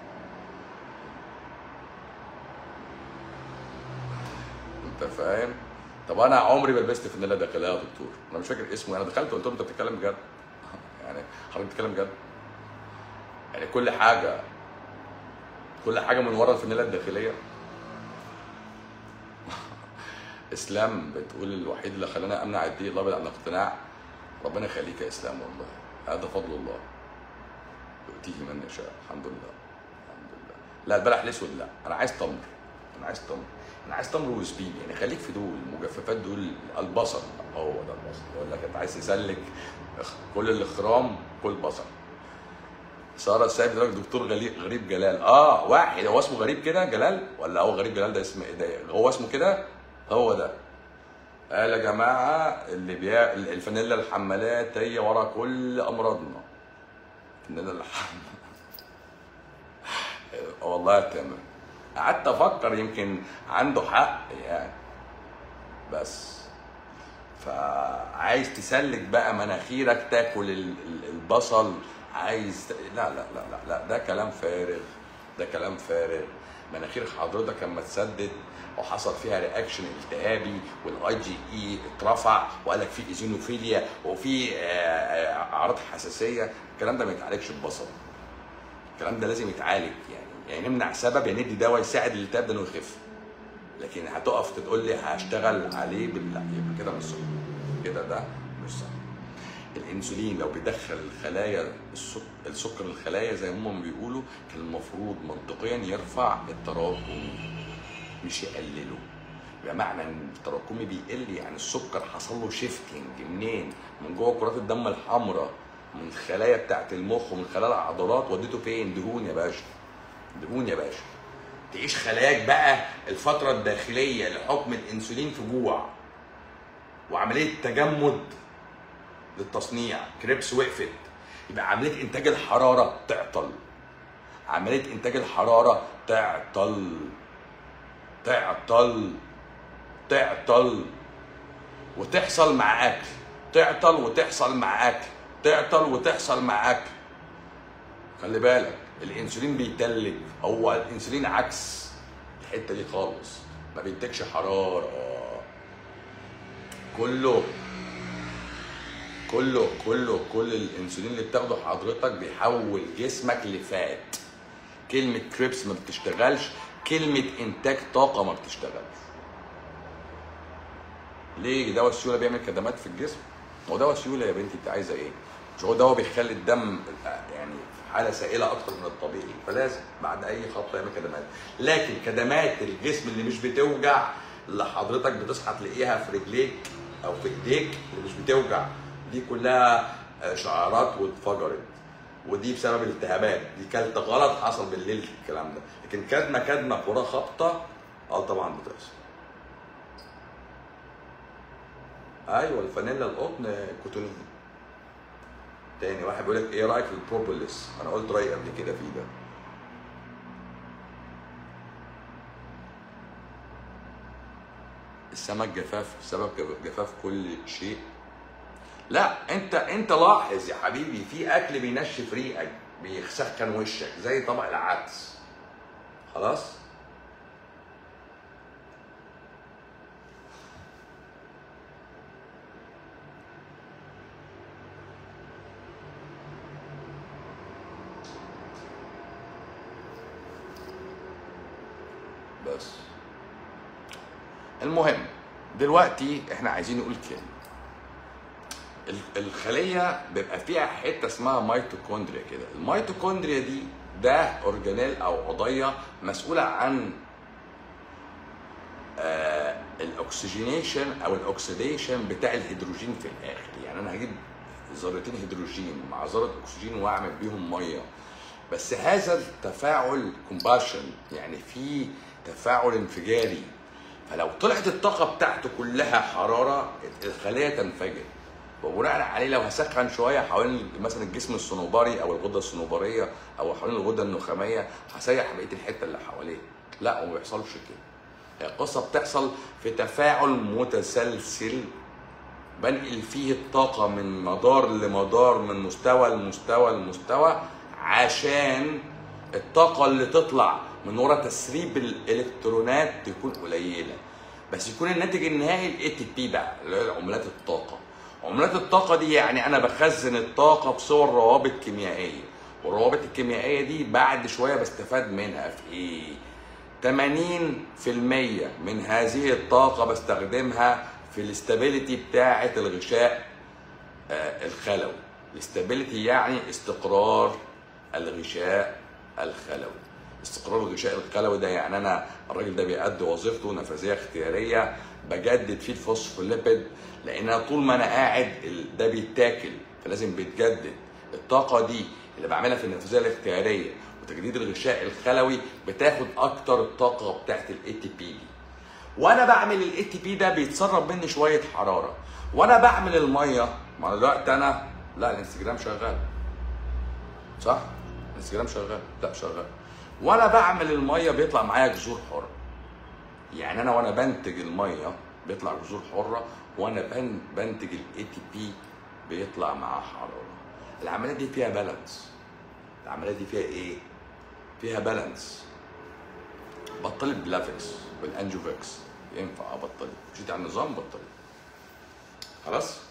انت فاهم طب انا عمري ما لبست فانيلا داخليه يا دكتور انا مش فاكر اسمه انا دخلت قلت له انت بتتكلم بجد يعني حضرتك بتتكلم بجد يعني كل حاجه كل حاجه من ورا الفانيلا الداخليه اسلام بتقول الوحيد اللي خلاني امنع الدين الابيض عن الاقتناع ربنا يخليك يا اسلام والله هذا فضل الله يؤتيه من يشاء الحمد لله الحمد لله لا البلح الاسود لا انا عايز تمر انا عايز تمر انا عايز تمر وزبيب يعني خليك في دول المجففات دول البصل هو ده البصل يقول لك انت عايز تسلك كل الاخرام كل بصل ساره السيد بيقول لك دكتور غريب غريب جلال اه واحد هو اسمه غريب كده جلال ولا هو غريب جلال ده اسم ايه ده هو اسمه كده هو ده قال يا جماعه اللي بيا الفانيلا الحمالات هي ورا كل امراضنا الفانيلا الحمالات والله يا تامر قعدت افكر يمكن عنده حق يعني بس فعايز تسلك بقى مناخيرك تاكل ال- ال- البصل عايز ت... لا لا لا لا لا ده كلام فارغ ده كلام فارغ مناخير حضرتك لما تسدد وحصل فيها رياكشن التهابي والاي جي اي اترفع وقال لك في ايزينوفيليا وفي آه، آه، اعراض حساسيه الكلام ده ما يتعالجش ببصل الكلام ده لازم يتعالج يعني يعني نمنع سبب يعني ندي دواء يساعد الالتهاب ده انه يخف لكن هتقف تقول لي هشتغل عليه بال- لا يبقى كده مش صح كده ده مش صح الانسولين لو بيدخل الخلايا السك... السكر الخلايا زي ما هم بيقولوا كان المفروض منطقيا يرفع التراكمي مش يقلله يبقى معنى ان التراكمي بيقل يعني السكر حصل له شيفتنج منين؟ من جوه كرات الدم الحمراء من الخلايا بتاعت المخ ومن خلايا العضلات وديته فين؟ دهون يا باشا دهون يا باشا تعيش خلاياك بقى الفتره الداخليه لحكم الانسولين في جوع وعمليه تجمد للتصنيع كريبس وقفت يبقى عمليه انتاج الحراره تعطل عمليه انتاج الحراره تعطل تعطل تعطل وتحصل مع اكل تعطل وتحصل مع اكل تعطل وتحصل مع اكل خلي بالك الانسولين بيتلج هو الانسولين عكس الحته دي خالص ما بينتجش حراره كله كله كله كل الانسولين اللي بتاخده حضرتك بيحول جسمك لفات كلمة كريبس ما بتشتغلش كلمة إنتاج طاقة ما بتشتغلش ليه دواء السيولة بيعمل كدمات في الجسم؟ هو دواء السيولة يا بنتي أنت عايزة إيه؟ مش هو دواء بيخلي الدم يعني في حالة سائلة أكتر من الطبيعي فلازم بعد أي خطوة يعمل كدمات لكن كدمات الجسم اللي مش بتوجع اللي حضرتك بتصحى تلاقيها في رجليك أو في إيديك اللي مش بتوجع دي كلها شعارات واتفجرت ودي بسبب التهابات دي كلت غلط حصل بالليل الكلام ده لكن كدمه كدمه كوره خبطه اه طبعا بتحصل ايوه الفانيلا القطن كوتونين تاني واحد بيقول لك ايه رايك في البروبوليس انا قلت رايي قبل كده فيه ده السمك جفاف سبب جفاف كل شيء لا انت انت لاحظ يا حبيبي في اكل بينشف ريقك بيسخن وشك زي طبق العدس خلاص بس المهم دلوقتي احنا عايزين نقول كلمه الخليه بيبقى فيها حته اسمها ميتوكوندريا كده الميتوكوندريا دي ده اورجانيل او عضيه مسؤوله عن آه الاكسجينيشن او الاكسيديشن بتاع الهيدروجين في الاخر يعني انا هجيب ذرتين هيدروجين مع ذره اكسجين واعمل بيهم ميه بس هذا التفاعل كومباشن يعني في تفاعل انفجاري فلو طلعت الطاقه بتاعته كلها حراره الخليه تنفجر وبناء عليه لو هسخن شويه حوالين مثلا الجسم الصنوبري او الغده الصنوبريه او حوالين الغده النخاميه هسيح بقيه الحته اللي حواليه لا وما بيحصلش كده هي القصه بتحصل في تفاعل متسلسل بنقل فيه الطاقه من مدار لمدار من مستوى لمستوى لمستوى عشان الطاقه اللي تطلع من ورا تسريب الالكترونات تكون قليله بس يكون الناتج النهائي الاي تي بي بقى اللي هي عملات الطاقه عملات الطاقه دي يعني انا بخزن الطاقه بصور روابط كيميائيه والروابط الكيميائيه دي بعد شويه بستفاد منها في ايه 80% من هذه الطاقه بستخدمها في الاستابيليتي بتاعه الغشاء آه الخلوي الاستابيليتي يعني استقرار الغشاء الخلوي استقرار الغشاء الخلوي ده يعني انا الراجل ده بيأدي وظيفته نفاذيه اختياريه بجدد فيه الفوسفوليبيد لان انا طول ما انا قاعد ده بيتاكل فلازم بيتجدد الطاقه دي اللي بعملها في النفاذيه الاختياريه وتجديد الغشاء الخلوي بتاخد اكتر الطاقه بتاعت الاي تي بي دي وانا بعمل الاي تي بي ده بيتسرب مني شويه حراره وانا بعمل الميه ما دلوقتي انا لا الانستجرام شغال صح الانستجرام شغال لا شغال وانا بعمل الميه بيطلع معايا جذور حره يعني انا وانا بنتج الميه بيطلع جذور حره وانا بنتج الاي تي بي بيطلع معاه حراره العمليه دي فيها بالانس العمليه دي فيها ايه فيها بالانس بطلت بلافكس بالانجوفيكس ينفع ابطل مشيت على النظام بطل خلاص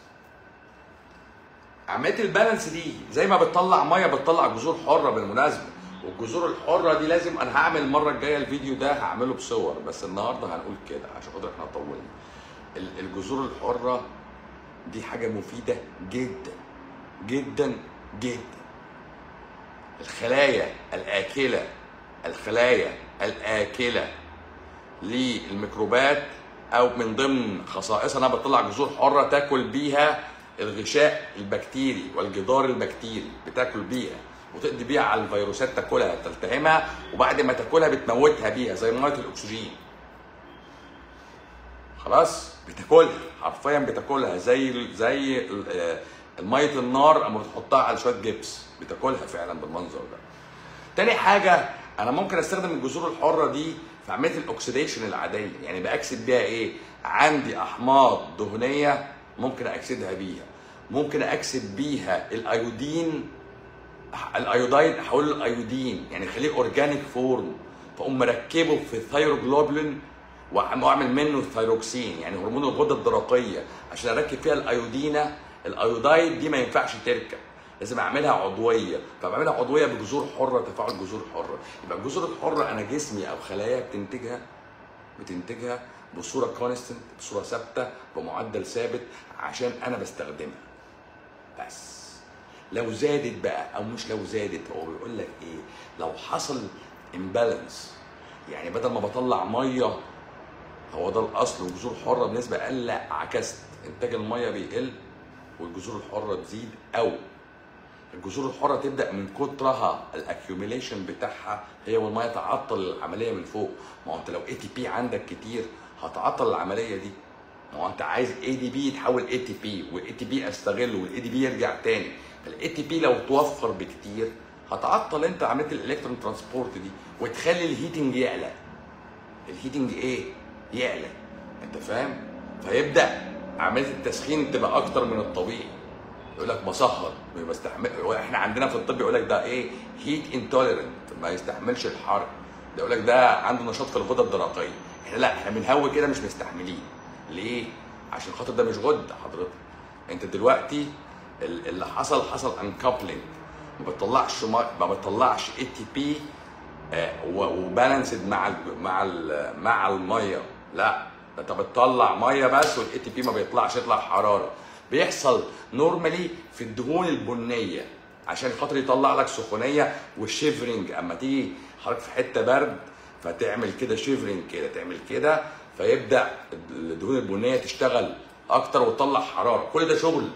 عمليه البالانس دي زي ما بتطلع ميه بتطلع جذور حره بالمناسبه والجذور الحره دي لازم انا هعمل المره الجايه الفيديو ده هعمله بصور بس النهارده هنقول كده عشان خاطر احنا طولنا الجذور الحره دي حاجه مفيده جدا جدا جدا الخلايا الاكله الخلايا الاكله للميكروبات او من ضمن خصائصها انها بتطلع جذور حره تاكل بيها الغشاء البكتيري والجدار البكتيري بتاكل بيها وتقضي بيها على الفيروسات تاكلها تلتهمها وبعد ما تاكلها بتموتها بيها زي ميه الاكسجين خلاص بتاكلها حرفيا بتاكلها زي زي ال- الميه النار اما بتحطها على شويه جبس بتاكلها فعلا بالمنظر ده تاني حاجه انا ممكن استخدم الجذور الحره دي في عمليه الاكسديشن العاديه يعني باكسد بيها ايه عندي احماض دهنيه ممكن اكسدها بيها ممكن اكسد بيها الايودين الايودين احوله الايودين يعني اخليه اورجانيك فورم فاقوم مركبه في الثيروجلوبولين واعمل منه الثيروكسين يعني هرمون الغده الدرقيه عشان اركب فيها الايودينه الايودايد دي ما ينفعش تركب لازم اعملها عضويه فبعملها عضويه بجذور حره تفاعل جذور حره يبقى الجذور الحره انا جسمي او خلايا بتنتجها بتنتجها بصوره كونستنت بصوره ثابته بمعدل ثابت عشان انا بستخدمها بس لو زادت بقى او مش لو زادت هو بيقول لك ايه لو حصل امبالانس يعني بدل ما بطلع ميه هو ده الاصل والجذور الحره بنسبه اقل لا عكست انتاج الميه بيقل والجذور الحره تزيد او الجذور الحره تبدا من كترها الاكيوميليشن بتاعها هي والميه تعطل العمليه من فوق ما هو انت لو اي تي بي عندك كتير هتعطل العمليه دي ما هو انت عايز اي دي بي يتحول اي تي بي والاي تي بي استغله والاي دي بي يرجع تاني فالاي تي بي لو توفر بكتير هتعطل انت عمليه الالكترون ترانسبورت دي وتخلي الهيتنج يعلى الهيتنج ايه؟ يعلى انت فاهم؟ فيبدا عمليه التسخين تبقى اكتر من الطبيعي يقول لك بسهر ما بستحمل احنا عندنا في الطب يقول لك ده ايه؟ هيت انتوليرنت ما يستحملش الحر ده يقول لك ده عنده نشاط في الغده الدرقيه احنا لا احنا بنهوي كده مش مستحملين ليه؟ عشان خاطر ده مش غده حضرتك انت دلوقتي ال- اللي حصل حصل انكابلنج ما بتطلعش ما ما بتطلعش اي تي بي وبالانسد مع ال مع ال مع الميه لا ده انت بتطلع ميه بس والاي تي بي ما بيطلعش يطلع حراره بيحصل نورمالي في الدهون البنيه عشان خاطر يطلع لك سخونيه والشيفرنج اما تيجي حضرتك في حته برد فتعمل كده شيفرنج كده تعمل كده فيبدا الدهون البنيه تشتغل اكتر وتطلع حراره كل ده شغل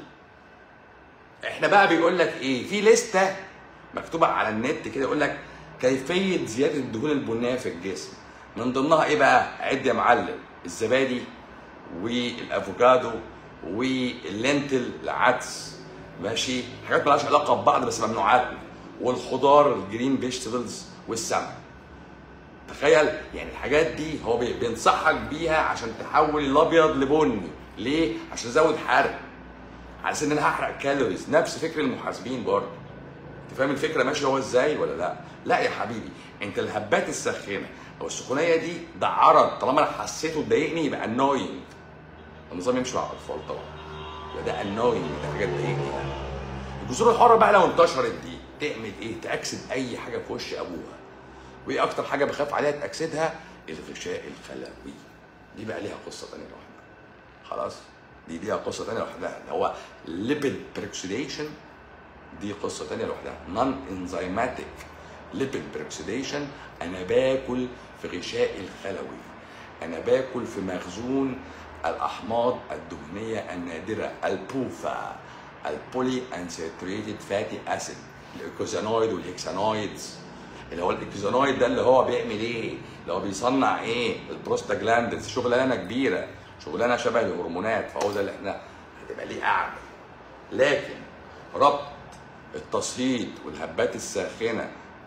احنا بقى بيقول لك ايه في لسته مكتوبه على النت كده يقول لك كيفيه زياده الدهون البنيه في الجسم من ضمنها ايه بقى عد يا معلم الزبادي والافوكادو واللينتل العدس ماشي حاجات مالهاش علاقه ببعض بس ممنوعات والخضار الجرين فيجيتابلز والسمك تخيل يعني الحاجات دي هو بي- بينصحك بيها عشان تحول الابيض لبني ليه عشان تزود حرق على اساس ان انا هحرق كالوريز نفس فكر المحاسبين برضه انت فاهم الفكره ماشيه هو ازاي ولا لا لا يا حبيبي انت الهبات الساخنه او السخونيه دي ده عرض طالما انا حسيته ضايقني يبقى انوينج النظام يمشي مع الاطفال طبعا يبقى ده انوينج ده حاجه تضايقني يعني الجذور الحره بقى لو انتشرت دي تعمل ايه تاكسد اي حاجه في وش ابوها وايه اكتر حاجه بخاف عليها تاكسدها الغشاء الخلوي دي بقى ليها قصه ثانيه لوحدها خلاص دي ليها قصه ثانيه لوحدها اللي هو ليبيد بريكسيديشن دي قصه ثانيه لوحدها نون انزيماتيك ليبيد بريكسيديشن انا باكل في غشاء الخلوي انا باكل في مخزون الاحماض الدهنيه النادره البوفا البولي انساتوريتد فاتي اسيد الايكوزانويد والهكسانويدز اللي هو الايكوزانويد ده اللي هو بيعمل ايه؟ اللي هو بيصنع ايه؟ البروستاجلاندز شغلانه كبيره شغلانه شبه الهرمونات فهو ده اللي احنا هتبقى ليه قاعده لكن ربط التصهيد والهبات الساخنه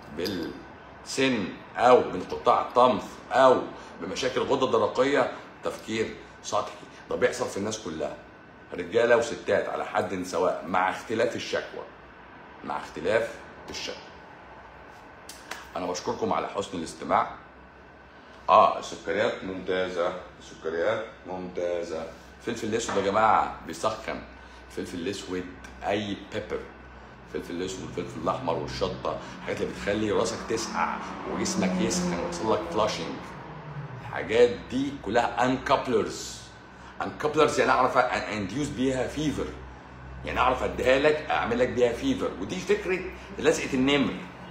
بالسن او بانقطاع الطمث او بمشاكل غده درقيه تفكير سطحي ده بيحصل في الناس كلها رجاله وستات على حد سواء مع اختلاف الشكوى مع اختلاف الشكوى انا بشكركم على حسن الاستماع اه السكريات ممتازه السكريات ممتازه الفلفل الاسود يا جماعه بيسخن الفلفل الاسود اي بيبر الفلفل الاسود والفلفل الاحمر والشطه الحاجات اللي بتخلي راسك تسقع وجسمك يسخن ويحصل لك فلاشنج الحاجات دي كلها انكابلرز انكابلرز يعني اعرف انديوز بيها فيفر يعني اعرف اديها لك اعمل لك بيها فيفر ودي فكره لزقه النمر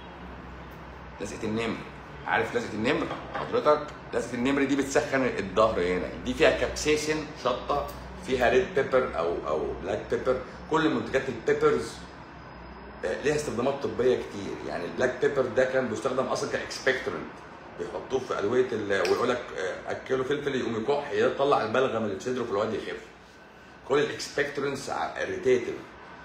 لزقه النمر عارف لزقه النمر حضرتك لزقه النمر دي بتسخن الظهر هنا دي فيها كابسيسين شطه فيها ريد بيبر او او بلاك بيبر كل منتجات البيبرز آه، ليها استخدامات طبيه كتير يعني البلاك بيبر ده كان بيستخدم اصلا كاكسبكتورنت بيحطوه في ادويه ال- ويقول لك آه، اكله فلفل يقوم يكح يطلع البلغم اللي في صدره في الواد يخف كل الاكسبكتورنتس اريتيتيف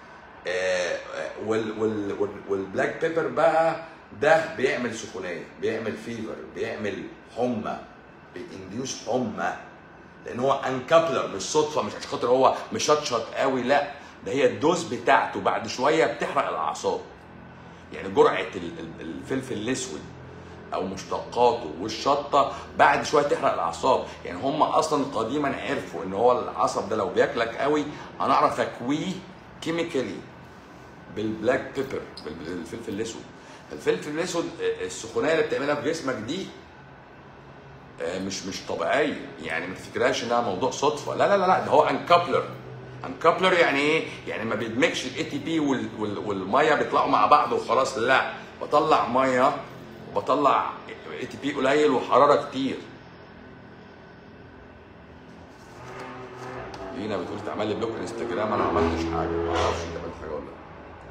وال وال وال والبلاك بيبر بقى ده بيعمل سخونيه بيعمل فيفر بيعمل حمى بينديوس حمى لان هو انكابلر مش صدفه مش عشان خاطر هو مشطشط قوي لا ده هي الدوز بتاعته بعد شويه بتحرق الاعصاب يعني جرعه ال- ال- الفلفل الاسود او مشتقاته والشطه بعد شويه تحرق الاعصاب يعني هم اصلا قديما عرفوا ان هو العصب ده لو بياكلك قوي هنعرف اكويه كيميكالي بالبلاك بيبر بالفلفل الاسود الفلفل الاسود آه، السخونيه اللي بتعملها في جسمك دي آه، مش مش طبيعيه يعني ما تفكرهاش انها موضوع صدفه لا لا لا لا ده هو انكابلر انكابلر يعني ايه؟ يعني ما بيدمجش الاي تي بي والميه بيطلعوا مع بعض وخلاص لا بطلع ميه وبطلع اي تي بي قليل وحراره كتير لينا بتقول تعمل لي بلوك انستجرام انا ما عملتش حاجه ما اعرفش انت عملت حاجه ولا لا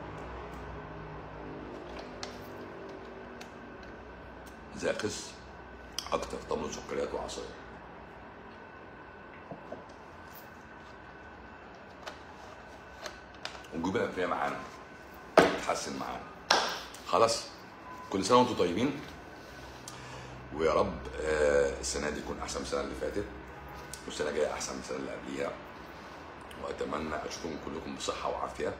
زي خس اكتر طبعا سكريات وعصاير ونجيب الأدوية معانا تحسن معانا خلاص كل سنه وانتم طيبين ويا رب آه، السنه دي تكون احسن من السنه اللي فاتت والسنه الجايه احسن من السنه اللي قبليها واتمنى اشوفكم كلكم بصحه وعافيه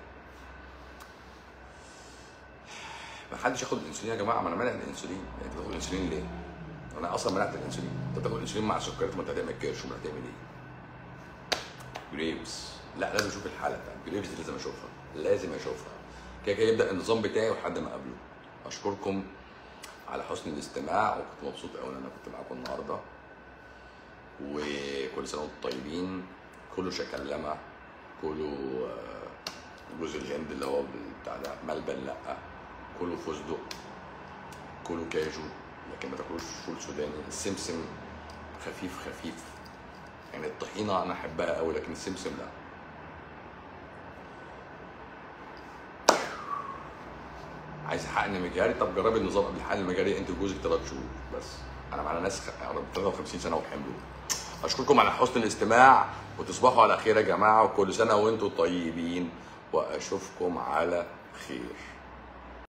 ما حدش ياخد الانسولين يا جماعه ما انا مانع الانسولين يعني انت بتاخد الانسولين ليه؟ انا اصلا منعت الانسولين انت بتاخد الانسولين مع السكريات ما انت هتعمل كرش وما هتعمل ايه؟ جريبس لا لازم اشوف الحاله بتاعت جريبس دي لازم اشوفها لازم اشوفها كده كده يبدا النظام بتاعي لحد ما اقابله اشكركم على حسن الاستماع وكنت مبسوط قوي ان انا كنت معاكم النهارده وكل سنه وانتم طيبين كله شكلمه كله آه، جوز الهند اللي هو بتاع ده ملبن لا كله فستق كله كاجو لكن ما تاكلوش فول سوداني السمسم خفيف خفيف يعني الطحينه انا احبها قوي لكن السمسم لا عايز حقن مجاري طب جربي النظام قبل الحقن المجاري انت وجوزك ثلاث شهور بس انا معانا ناس خ- يعني 53 سنه وحملوا اشكركم على حسن الاستماع وتصبحوا على خير يا جماعه وكل سنه وانتم طيبين واشوفكم على خير